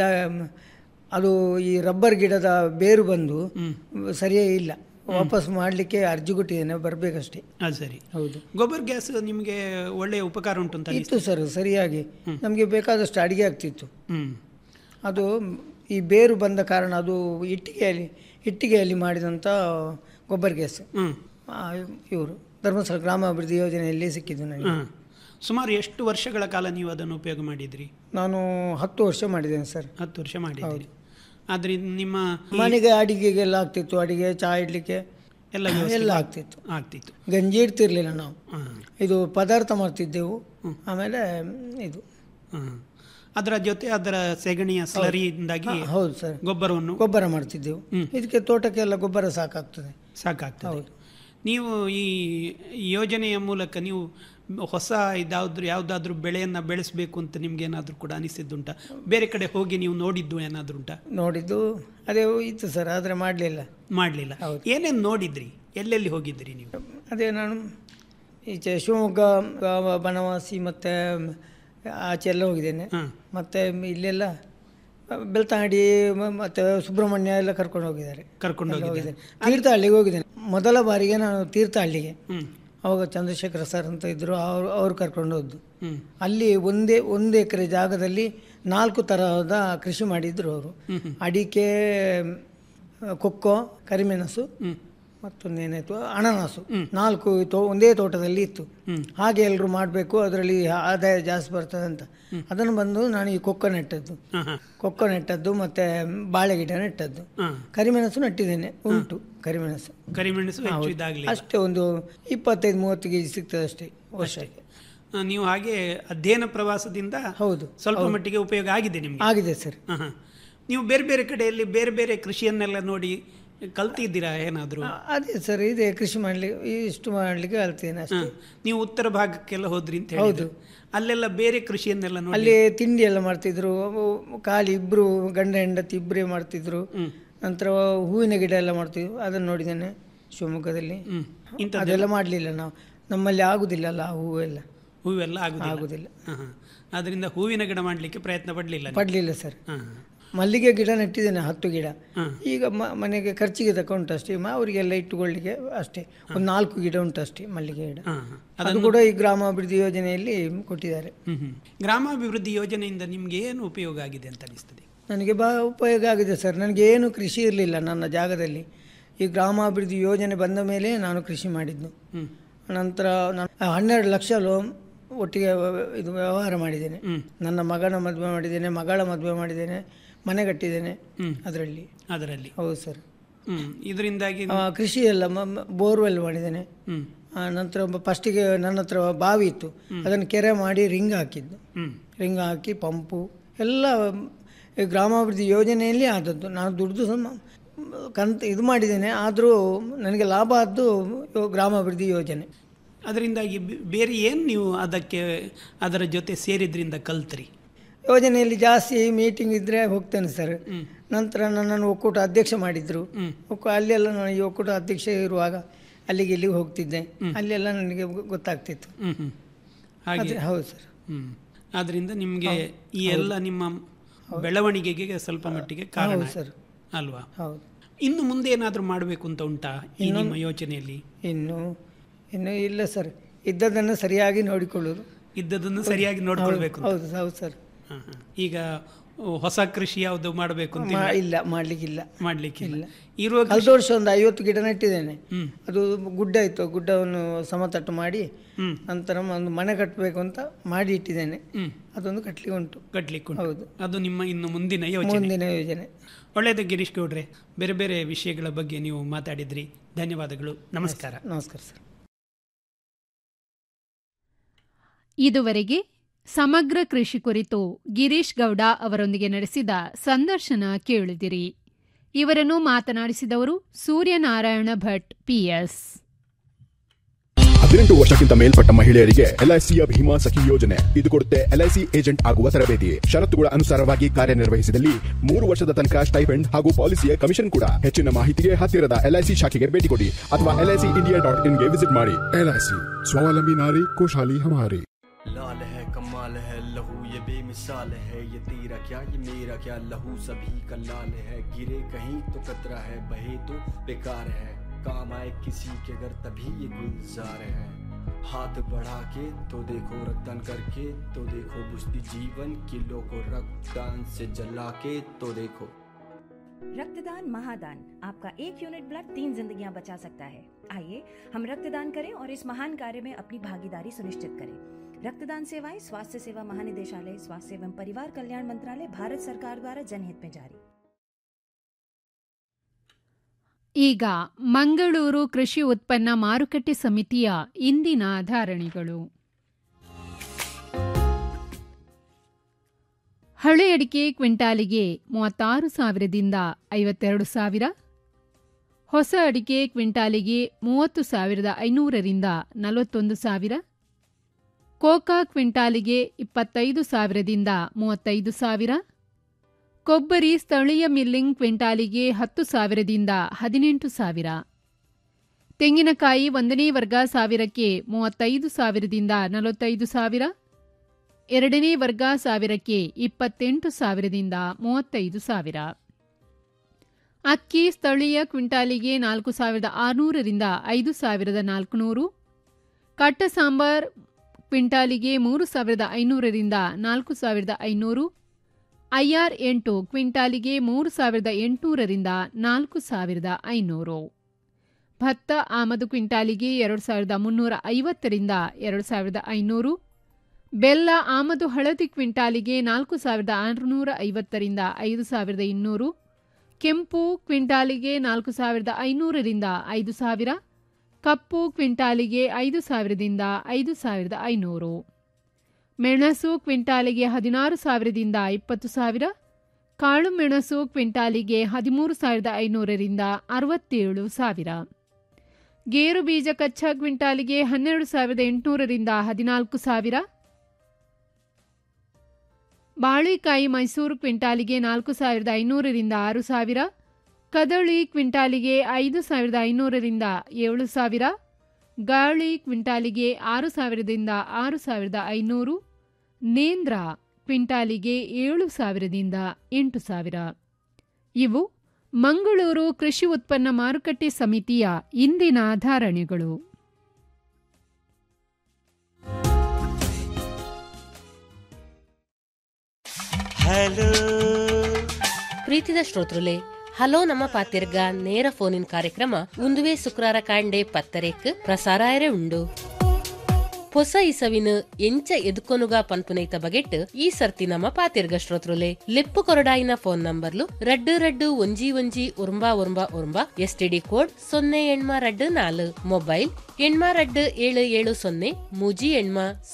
ಅದು ಈ ರಬ್ಬರ್ ಗಿಡದ ಬೇರು ಬಂದು ಸರಿಯೇ ಇಲ್ಲ ವಾಪಸ್ ಮಾಡಲಿಕ್ಕೆ ಅರ್ಜಿ ಕೊಟ್ಟಿದ್ದೇನೆ ಬರಬೇಕಷ್ಟೇ ಅದು ಸರಿ ಹೌದು ಗೊಬ್ಬರ ಗ್ಯಾಸ್ ನಿಮಗೆ ಒಳ್ಳೆಯ ಉಪಕಾರ ಉಂಟು ಅಂತ ಇತ್ತು ಸರ್ ಸರಿಯಾಗಿ ನಮಗೆ ಬೇಕಾದಷ್ಟು ಅಡಿಗೆ ಆಗ್ತಿತ್ತು ಹ್ಮ್ ಅದು ಈ ಬೇರು ಬಂದ ಕಾರಣ ಅದು ಇಟ್ಟಿಗೆಯಲ್ಲಿ ಇಟ್ಟಿಗೆಯಲ್ಲಿ ಮಾಡಿದಂಥ ಗೊಬ್ಬರ ಗ್ಯಾಸ್ ಹ್ಮ್ ಇವರು ಧರ್ಮಸ್ಥಳ ಗ್ರಾಮಾಭಿವೃದ್ಧಿ ಯೋಜನೆಯಲ್ಲಿ ಸಿಕ್ಕಿದ್ದು ನನಗೆ ಹ್ಮ್. ಸುಮಾರು ಎಷ್ಟು ವರ್ಷಗಳ ಕಾಲ ನೀವು ಅದನ್ನು ಉಪಯೋಗ ಮಾಡಿದ್ರಿ ನಾನು ಹತ್ತು ವರ್ಷ ಮಾಡಿದ್ದೇನೆ ಸರ್ ಹತ್ತು ವರ್ಷ ಮಾಡಿದ್ದೀರಿ ಆದ್ರಿಂದ ನಿಮ್ಮ ಈ ಮನೆಗೆ ಅಡಿಗೆಗೆಲ್ಲ ಆಗ್ತಿತ್ತು ಅಡಿಗೆ ಚಹಾ ಇಡ್ಲಿಕ್ಕೆ ಎಲ್ಲ ವ್ಯವಸ್ಥೆ ಎಲ್ಲ ಆಗ್ತಿತ್ತು ಆಗ್ತಿತ್ತು ಗಂಜಿ ಇಡ್ತಿರ್ಲಿಲ್ಲ ನಾವು ಹಾಂ ಇದು ಪದಾರ್ಥ ಮಾಡ್ತಿದ್ದೆವು ಆಮೇಲೆ ಇದು ಹಾಂ ಅದರ ಜೊತೆ ಅದರ ಸೆಗಣಿಯ ಸ್ಲರಿಯಿಂದಾಗಿ ಹಾ, ಹೌದು ಸರ್ ಗೊಬ್ಬರವನ್ನು ಗೊಬ್ಬರ ಮಾಡ್ತಿದ್ದೆವು ಇದಕ್ಕೆ ತೋಟಕ್ಕೆಲ್ಲ ಗೊಬ್ಬರ ಸಾಕಾಗ್ತದೆ ಸಾಕಾಗ್ತದೆ ನೀವು ಈ ಯೋಜನೆಯ ಮೂಲಕ ನೀವು ಹೊಸ ಇದಾದ್ರು ಯಾವುದಾದ್ರೂ ಬೆಳೆಯನ್ನು ಬೆಳೆಸಬೇಕು ಅಂತ ನಿಮ್ಗೆ ಏನಾದರೂ ಕೂಡ ಅನಿಸಿದ್ದುಂಟಾ ಬೇರೆ ಕಡೆ ಹೋಗಿ ನೀವು ನೋಡಿದ್ದು ಏನಾದರೂ ಉಂಟಾ ನೋಡಿದ್ದು ಅದೇ ಇತ್ತು ಸರ್ ಆದರೆ ಮಾಡಲಿಲ್ಲ ಮಾಡಲಿಲ್ಲ ಏನೇನು ನೋಡಿದ್ರಿ ಎಲ್ಲೆಲ್ಲಿ ಹೋಗಿದ್ರಿ ನೀವು ಅದೇ ನಾನು ಈಚೆ ಶಿವಮೊಗ್ಗ ಆ, ಬನವಾಸಿ ಮತ್ತು ಆಚೆ ಎಲ್ಲ ಹೋಗಿದ್ದೇನೆ ಮತ್ತು ಇಲ್ಲೆಲ್ಲ ಬೆಳ್ತಂಗಡಿ ಮ- ಮತ್ತು ಸುಬ್ರಹ್ಮಣ್ಯ ಎಲ್ಲ ಕರ್ಕೊಂಡು ಹೋಗಿದ್ದಾರೆ ಕರ್ಕೊಂಡು ಎಲ್ಲ ಹೋಗಿದ್ದಾರೆ. ಹೋಗಿದ್ದೇನೆ. ತೀರ್ಥಹಳ್ಳಿಗೆ ಹೋಗಿದ್ದೇನೆ ಮೊದಲ ಬಾರಿಗೆ ನಾನು ತೀರ್ಥಹಳ್ಳಿಗೆ ಅವಾಗ ಚಂದ್ರಶೇಖರ ಸರ್ ಅಂತ ಇದ್ದರು ಅವರು ಅವ್ರು ಕರ್ಕೊಂಡು ಹೋದ್ದು ಹ್ಮ್. ಅಲ್ಲಿ ಒಂದೇ ಒಂದು ಎಕರೆ ಜಾಗದಲ್ಲಿ ನಾಲ್ಕು ತರಹದ ಕೃಷಿ ಮಾಡಿದ್ರು ಅವರು ಅಡಿಕೆ ಆ, ಕೊಕ್ಕೋ ಕರಿಮೆಣಸು ಮತ್ತೊಂದೇನಾಯ್ತು ಅಣನಾಸು ನಾಲ್ಕು ತೋ ಒಂದೇ ತೋಟದಲ್ಲಿ ಇತ್ತು ಹಾಗೆ ಎಲ್ಲರೂ ಮಾಡಬೇಕು ಅದರಲ್ಲಿ ಆದಾಯ ಜಾಸ್ತಿ ಬರ್ತದೆ ಅಂತ ಅದನ್ನು ಬಂದು ನಾನು ಈ ಕೊಕ್ಕೋ ನೆಟ್ಟದ್ದು ಕೊಕ್ಕೋ ನೆಟ್ಟದ್ದು ಮತ್ತೆ ಬಾಳೆ ಗಿಡ ನೆಟ್ಟದ್ದು ಕರಿಮೆಣಸು ನೆಟ್ಟಿದ್ದೇನೆ ಉಂಟು ಕರಿಮೆಣಸು ಕರಿಮೆಣಸು ಹೆಚ್ಚು ಹೌದು. ಇದಾಗಲಿ ಅಷ್ಟೇ ಒಂದು ಇಪ್ಪತ್ತೈದು ಮೂವತ್ತು ಕೆಜಿ ಸಿಗ್ತದೆ ಅಷ್ಟೇ ವರ್ಷಕ್ಕೆ ನೀವು ಹಾಗೆ ಅಧ್ಯಯನ ಪ್ರವಾಸದಿಂದ ಹೌದು ಸ್ವಲ್ಪ ಹೌದು. ಮಟ್ಟಿಗೆ ಉಪಯೋಗ ಆಗಿದೆ ನಿಮ್ಗೆ ಆಗಿದೆ ಸರ್ ಹ, ಹ. ನೀವು ಬೇರೆ ಬೇರೆ ಕಡೆಯಲ್ಲಿ ಬೇರೆ ಬೇರೆ ಕೃಷಿಯನ್ನೆಲ್ಲ ನೋಡಿ ಕಲ್ತಿದ್ದೀರಾ ಏನಾದರೂ ಅದೇ ಸರ್ ಇದೆ ಕೃಷಿ ಮಾಡಲಿಕ್ಕೆ ಇಷ್ಟು ಮಾಡಲಿಕ್ಕೆ ಕಲ್ತೇನೆ ಅಷ್ಟೇ ನೀವು ಉತ್ತರ ಭಾಗಕ್ಕೆಲ್ಲ ಹೋದ್ರಿ ಅಂತ ಹೌದು. ಹೇಳಿದ್ರು ಅಲ್ಲೆಲ್ಲ ಬೇರೆ ಕೃಷಿಯನ್ನೆಲ್ಲ ನೋಡಿ ಅಲ್ಲಿ ತಿಂಡಿ ಎಲ್ಲ ಮಾಡ್ತಿದ್ರು ಅವು ಖಾಲಿ ಇಬ್ರು ಗಂಡ ಹೆಂಡತಿ ಇಬ್ಬರೇ ಮಾಡ್ತಿದ್ರು ನಂತರ ಹೂವಿನ ಗಿಡ ಎಲ್ಲ ಮಾಡ್ತಿದ್ವು ಅದನ್ನು ನೋಡಿದ್ದೇನೆ ಶಿವಮೊಗ್ಗದಲ್ಲಿ ಅದೆಲ್ಲ ಮಾಡಲಿಲ್ಲ ನಾವು ನಮ್ಮಲ್ಲಿ ಆಗುದಿಲ್ಲ ಅಲ್ಲ ಆ ಹೂವೆಲ್ಲ ಹೂವೆಲ್ಲ ಆಗುದಿಲ್ಲ ಆಗುದಿಲ್ಲ ಹಾ, ಹಾ. ಅದರಿಂದ ಹೂವಿನ ಗಿಡ ಮಾಡಲಿಕ್ಕೆ ಪ್ರಯತ್ನ ಪಡಲಿಲ್ಲ ನೀವು? ಪಡಲಿಲ್ಲ ಸರ್ ಹಾ, ಮಲ್ಲಿಗೆ ಗಿಡ ನೆಟ್ಟಿದ್ದೇನೆ ಹತ್ತು ಗಿಡ ಈಗ ಮ- ಮನೆಗೆ ಖರ್ಚಿಗೆ ತಕ್ಕ ಉಂಟು ಅಷ್ಟೇ ಮ- ಅವರಿಗೆಲ್ಲ ಇಟ್ಟುಕೊಳ್ಳಿಕ್ಕೆ ಅಷ್ಟೇ ಒಂದು ನಾಲ್ಕು ಗಿಡ ಉಂಟು ಅಷ್ಟೇ ಮಲ್ಲಿಗೆ ಗಿಡ ಹಾ, ಹಾ. ಅದು ಕೂಡ ಈ ಗ್ರಾಮಾಭಿವೃದ್ಧಿ ಯೋಜನೆಯಲ್ಲಿ ಕೊಟ್ಟಿದ್ದಾರೆ ಹ್ಮ್, ಹ್ಮ್. ಗ್ರಾಮಾಭಿವೃದ್ಧಿ ಯೋಜನೆಯಿಂದ ನಿಮ್ಗೆ ಏನು ಉಪಯೋಗ ಆಗಿದೆ ಅಂತ ಅನಿಸ್ತದೆ ನನಗೆ ಬಾ ಉಪಯೋಗ ಆಗಿದೆ ಸರ್ ನನಗೆ ಏನು ಕೃಷಿ ಇರಲಿಲ್ಲ ನನ್ನ ಜಾಗದಲ್ಲಿ ಈ ಗ್ರಾಮಾಭಿವೃದ್ಧಿ ಯೋಜನೆ ಬಂದ ಮೇಲೆ ನಾನು ಕೃಷಿ ಮಾಡಿದ್ದು ಹ್ಮ್. ನಂತರ ನಾನು ಹನ್ನೆರಡು ಲಕ್ಷ ಲೋನ್ ಒಟ್ಟಿಗೆ ವ್ಯ- ಇದು ವ್ಯವಹಾರ ಮಾಡಿದ್ದೇನೆ ನನ್ನ ಮಗನ ಮದುವೆ ಮಾಡಿದ್ದೇನೆ ಮಗಳ ಮದುವೆ ಮಾಡಿದ್ದೇನೆ ಮನೆ ಕಟ್ಟಿದ್ದೇನೆ ಅದರಲ್ಲಿ ಅದರಲ್ಲಿ ಹೌದು ಸರ್ ಹ್ಮ್ ಇದರಿಂದಾಗಿ ಆ, ಕೃಷಿ ಎಲ್ಲ ಬೋರ್ವೆಲ್ ಮಾಡಿದ್ದೇನೆ ಹ್ಮ್. ಆ, ನಂತರ ಫಸ್ಟಿಗೆ ನನ್ನ ಹತ್ರ ಬಾವಿ ಇತ್ತು ಅದನ್ನು ಕೆರೆ ಮಾಡಿ ರಿಂಗ್ ಹಾಕಿದ್ದು ಹ್ಮ್. ರಿಂಗ್ ಹಾಕಿ ಪಂಪು ಎಲ್ಲ ಈ ಗ್ರಾಮಾಭಿವೃದ್ಧಿ ಯೋಜನೆಯಲ್ಲಿ ಆದದ್ದು ನಾನು ದುಡ್ದು ಸಮ- ಕಂತ ಇದು ಮಾಡಿದ್ದೇನೆ ಆದರೂ ನನಗೆ ಲಾಭ ಆದ್ದು ಇವು ಗ್ರಾಮಾಭಿವೃದ್ಧಿ ಯೋಜನೆ ಅದರಿಂದಾಗಿ ಬೆ- ಬೇರೆ ಏನು ನೀವು ಅದಕ್ಕೆ ಅದರ ಜೊತೆ ಸೇರಿದ್ರಿಂದ ಕಲ್ತ್ರಿ ಯೋಜನೆಯಲ್ಲಿ ಜಾಸ್ತಿ ಮೀಟಿಂಗ್ ಇದ್ದರೆ ಹೋಗ್ತೇನೆ ಸರ್ ನಂತರ ನನ್ನನ್ನು ಒಕ್ಕೂಟ ಅಧ್ಯಕ್ಷ ಮಾಡಿದ್ರು ಒಕ್ಕ ಅಲ್ಲೆಲ್ಲ ನಾನು ಈ ಒಕ್ಕೂಟ ಅಧ್ಯಕ್ಷ ಇರುವಾಗ ಅಲ್ಲಿಗೆ ಇಲ್ಲಿಗೆ ಹೋಗ್ತಿದ್ದೆ ಅಲ್ಲೆಲ್ಲ ನನಗೆ ಗೊ- ಗೊತ್ತಾಗ್ತಿತ್ತು ಹ್ಮ್ ಹ್ಮ್ ಹಾಗೆ ಅದೇ ಹೌದು ಸರ್ ಹ್ಮ್ ಆದ್ರಿಂದ ನಿಮ್ಗೆ ಈ ಎಲ್ಲ ನಿಮ್ಮ ಬೆಳವಣಿಗೆಗೆ ಸ್ವಲ್ಪ ಮಟ್ಟಿಗೆ ಕಾರಣ ಹೌದು ಸರ್. ಅಲ್ವಾ ಹೌದು ಇನ್ನು ಮುಂದೆ ಏನಾದರೂ ಮಾಡಬೇಕು ಅಂತ ಉಂಟಾ ಈ ನಿಮ್ಮ ಯೋಚನೆಯಲ್ಲಿ ಇನ್ನು ಇನ್ನು ಇಲ್ಲ ಸರ್ ಇದ್ದದನ್ನು ಸರಿಯಾಗಿ ನೋಡಿಕೊಳ್ಳೋದು ಇದ್ದದನ್ನು ಸರಿಯಾಗಿ ನೋಡ್ಕೊಳ್ಬೇಕು ಅಂತ. ಹೌದು ಹೌದು ಸರ್ ಹಾ, ಹಾ. ಈಗ ಓ, ಹೊಸ ಕೃಷಿ ಯಾವುದು ಮಾಡಬೇಕು ಅಂತ ಮಾ- ಇಲ್ಲ ಮಾಡ್ಲಿಕ್ಕಿಲ್ಲ ಮಾಡ್ಲಿಕ್ಕೆ ಇಲ್ಲ ಇರುವ ಕಳೆದ ವರ್ಷ ಒಂದು ಐವತ್ತು ಗಿಡ ನೆಟ್ಟಿದ್ದೇನೆ ಅದು ಗುಡ್ಡ ಇತ್ತು ಗುಡ್ಡವನ್ನು ಸಮತಟ್ಟು ಮಾಡಿ ನಂತರ ಒಂದು ಮನೆ ಕಟ್ಟಬೇಕು ಅಂತ ಮಾಡಿ ಇಟ್ಟಿದ್ದೇನೆ ಅದೊಂದು ಕಟ್ಲಿಕ್ಕೆ ಉಂಟು ಕಟ್ಲಿಕ್ಕೆ ಉಂಟು. ಹೌದು ಅದು ನಿಮ್ಮ ಇನ್ನು ಮುಂದಿನ ಯೋಚನೆ ಮುಂದಿನ ಯೋಜನೆ ಒಳ್ಳೆಯದು ಗಿರೀಶ್ ಗೌಡ್ರೆ ಬೇರೆ ಬೇರೆ ವಿಷಯಗಳ ಬಗ್ಗೆ ನೀವು ಮಾತಾಡಿದ್ರಿ ಧನ್ಯವಾದಗಳು ನಮಸ್ಕಾರ ನಮಸ್ಕಾರ ಸರ್ ಇದುವರೆಗೆ ಸಮಗ್ರ ಕೃಷಿ ಕುರಿತು ಗಿರೀಶ್ ಗೌಡ ಅವರೊಂದಿಗೆ ನಡೆಸಿದ ಸಂದರ್ಶನ ಕೇಳಿದಿರಿ ಇವರನ್ನು ಮಾತನಾಡಿಸಿದವರು ಸೂರ್ಯನಾರಾಯಣ ಭಟ್ ಪಿಎಸ್ ಹದಿನೆಂಟು ವರ್ಷಕ್ಕಿಂತ ಮೇಲ್ಪಟ್ಟ ಮಹಿಳೆಯರಿಗೆ ಎಲ್ಐಸಿಯ ಭೀಮಾ ಸಖಿ ಯೋಜನೆ ಇದು ಕೊಡುತ್ತೆ ಎಲ್ಐಸಿ ಏಜೆಂಟ್ ಆಗುವ ತರಬೇತಿ ಷರತ್ತುಗಳ ಅನುಸಾರವಾಗಿ ಕಾರ್ಯನಿರ್ವಹಿಸಿದಲ್ಲಿ ಮೂರು ವರ್ಷದ ತನಕ ಸ್ಟೈಪೆಂಡ್ ಹಾಗೂ ಪಾಲಿಸಿಯ ಕಮಿಷನ್ ಕೂಡ ಹೆಚ್ಚಿನ ಮಾಹಿತಿಗೆ ಹತ್ತಿರದ ಎಲ್ಐಸಿ ಶಾಖೆಗೆ ಭೇಟಿ ಕೊಡಿ ಅಥವಾ ಎಲ್ಐಸಿ ಇಂಡಿಯಾ ಡಾಟ್ ಇನ್ಗೆ ವಿಸಿಟ್ ಮಾಡಿ ಎಲ್ಐಸಿ ಸ್ವಾವಲಂಬಿ ನಾರಿ ಖುಷಹಾಲಿ ಹಮಾರಿ लाल है कमाल है लहू ये बेमिसाल है ये तेरा क्या ये मेरा क्या लहू सभी का लाल है गिरे कहीं तो कतरा है बहे तो बेकार है काम आए किसी के अगर तभी ये गुलजार है हाथ बढ़ा के तो देखो रक्तदान करके तो देखो बुझती जीवन किलो को रक्तदान से जला के तो देखो रक्तदान महादान आपका एक यूनिट ब्लड तीन जिंदगियां बचा सकता है आइए हम रक्तदान करें और इस महान कार्य में अपनी भागीदारी सुनिश्चित करें रक्तदान सेवाएं स्वास्थ्य सेवा महानिदेशालय स्वास्थ्य एवं परिवार कल्याण मंत्रालय भारत सरकार द्वारा जनहित में जारी ಈಗ ಮಂಗಳೂರು ಕೃಷಿ ಉತ್ಪನ್ನ ಮಾರುಕಟ್ಟೆ ಸಮಿತಿಯ ಇಂದಿನ ಧಾರಣೆಗಳು ಹಳೆ ಅಡಿಕೆ ಕ್ವಿಂಟಾಲಿಗೆ ಮೂವತ್ತಾರು ಸಾವಿರದಿಂದ ಐವತ್ತೆರಡು ಸಾವಿರ ಹೊಸ ಅಡಿಕೆ ಕ್ವಿಂಟಾಲಿಗೆ ಮೂವತ್ತು ಸಾವಿರದ ಐನೂರರಿಂದ ನಲವತ್ತೊಂದು ಸಾವಿರ ಕೋಕಾ ಕ್ವಿಂಟಾಲಿಗೆ ಇಪ್ಪತ್ತೈದು ಸಾವಿರದಿಂದ ಮೂವತ್ತೈದು ಸಾವಿರ ಕೊಬ್ಬರಿ ಸ್ಥಳೀಯ ಮಿಲ್ಲಿಂಗ್ ಕ್ವಿಂಟಾಲಿಗೆ ಹತ್ತು ಸಾವಿರದಿಂದ ಹದಿನೆಂಟು ಸಾವಿರ ತೆಂಗಿನಕಾಯಿ ಒಂದನೇ ವರ್ಗ ಸಾವಿರಕ್ಕೆ ಮೂವತ್ತೈದು ಸಾವಿರದಿಂದ ನಲವತ್ತೈದು ಸಾವಿರ ಎರಡನೇ ವರ್ಗ ಸಾವಿರಕ್ಕೆ ಇಪ್ಪತ್ತೆಂಟು ಸಾವಿರದಿಂದ ಮೂವತ್ತೈದು ಸಾವಿರ ಅಕ್ಕಿ ಸ್ಥಳೀಯ ಕ್ವಿಂಟಾಲಿಗೆ ನಾಲ್ಕು ಸಾವಿರದ ಆರುನೂರರಿಂದ ಐದು ಸಾವಿರದ ನಾಲ್ಕುನೂರು ಕಟ್ಟ ಸಾಂಬಾರ್ ಕ್ವಿಂಟಾಲಿಗೆ ಮೂರು ಸಾವಿರದ ಐನೂರರಿಂದ ನಾಲ್ಕು ಸಾವಿರದ ಐನೂರು ಐಆರ್ ಎಂಟು ಕ್ವಿಂಟಾಲಿಗೆ ಮೂರು ಸಾವಿರದ ಎಂಟುನೂರರಿಂದ ನಾಲ್ಕು ಸಾವಿರದ ಐನೂರು ಭತ್ತ ಆಮದು ಕ್ವಿಂಟಾಲಿಗೆ ಎರಡು ಸಾವಿರದ ಮುನ್ನೂರ ಐವತ್ತರಿಂದ ಎರಡು ಸಾವಿರದ ಐನೂರು ಬೆಲ್ಲ ಆಮದು ಹಳದಿ ಕ್ವಿಂಟಾಲಿಗೆ ನಾಲ್ಕು ಸಾವಿರದ ಆರುನೂರ ಐವತ್ತರಿಂದ ಐದು ಸಾವಿರದ ಇನ್ನೂರು ಕೆಂಪು ಕ್ವಿಂಟಾಲಿಗೆ ನಾಲ್ಕು ಸಾವಿರದ ಐನೂರರಿಂದ ಐದು ಸಾವಿರ ಕಪ್ಪು ಕ್ವಿಂಟಾಲಿಗೆ ಐದು ಸಾವಿರದಿಂದ ಐದು ಸಾವಿರದ ಐನೂರು ಮೆಣಸು ಕ್ವಿಂಟಾಲಿಗೆ ಹದಿನಾರು ಸಾವಿರದಿಂದ ಇಪ್ಪತ್ತು ಸಾವಿರ ಕಾಳು ಮೆಣಸು ಕ್ವಿಂಟಾಲಿಗೆ ಹದಿಮೂರು ಸಾವಿರದ ಐನೂರರಿಂದ ಅರವತ್ತೇಳು ಸಾವಿರ ಗೇರು ಬೀಜ ಕಚ್ಚಾ ಕ್ವಿಂಟಾಲಿಗೆ ಹನ್ನೆರಡು ಸಾವಿರದ ಎಂಟುನೂರರಿಂದ ಹದಿನಾಲ್ಕು ಸಾವಿರ ಬಾಳೆಕಾಯಿ ಮೈಸೂರು ಕ್ವಿಂಟಾಲಿಗೆ ನಾಲ್ಕು ಸಾವಿರದ ಐನೂರರಿಂದ ಆರು ಸಾವಿರ ಕದಳಿ ಕ್ವಿಂಟಾಲಿಗೆ ಐದು ಸಾವಿರದ ಐನೂರರಿಂದ ಏಳು ಸಾವಿರ ಗಾಳಿ ಕ್ವಿಂಟಾಲಿಗೆ ಆರು ಸಾವಿರದಿಂದ ಆರು ಸಾವಿರದ ಐನೂರು ನೇಂದ್ರ ಕ್ವಿಂಟಾಲಿಗೆ ಏಳು ಸಾವಿರದಿಂದ ಎಂಟು ಸಾವಿರ ಇವು ಮಂಗಳೂರು ಕೃಷಿ ಉತ್ಪನ್ನ ಮಾರುಕಟ್ಟೆ ಸಮಿತಿಯ ಇಂದಿನ ಧಾರಣೆಗಳು ಹಲೋ ಪ್ರೀತಿದ ಶ್ರೋತೃಲೆ ಹಲೋ ನಮ್ಮ ಪಾತಿರ್ಗ ನೇರ ಫೋನಿನ್ ಕಾರ್ಯಕ್ರಮ ಉಂದುವೆ ಶುಕ್ರಾರ ಕಾಂಡೆ ಪತ್ತರೇಕ್ ಪ್ರಸಾರಾಯರೆ ಉಂಡು ಹೊಸ ಇಸವಿನ ಎಂಚ ಎದುಕೊನುಗ ಪನ್ಪುನೈತ ಬಗೆಟ್ ಈ ಸರ್ತಿ ನಮ್ಮ ಪಾತಿರ್ಗ ಶ್ರೋತೃಲೆ ಲೆಪ್ಪು ಕೊರಡಾಯಿನ ಫೋನ್ ನಂಬರ್ಲು ರಡ್ಡು ರಡ್ಡು ಒಂಜಿ ಒಂಜಿ ಉರ್ಂಬಾ ಉರ್ಂಬಾ ಉರ್ಂಬಾ ಎಸ್ಟಿಡಿ ಕೋಡ್ ಸೊನ್ನೆ ಎಣ್ಮ ರಡ್ಡು ನಾಲು ಮೊಬೈಲ್ ಎಣ್ಮ ರಡ್ಡು ಏಳು ಏಳು ಸೊನ್ನೆ ಮೂಜಿ ಎಣ್ಮ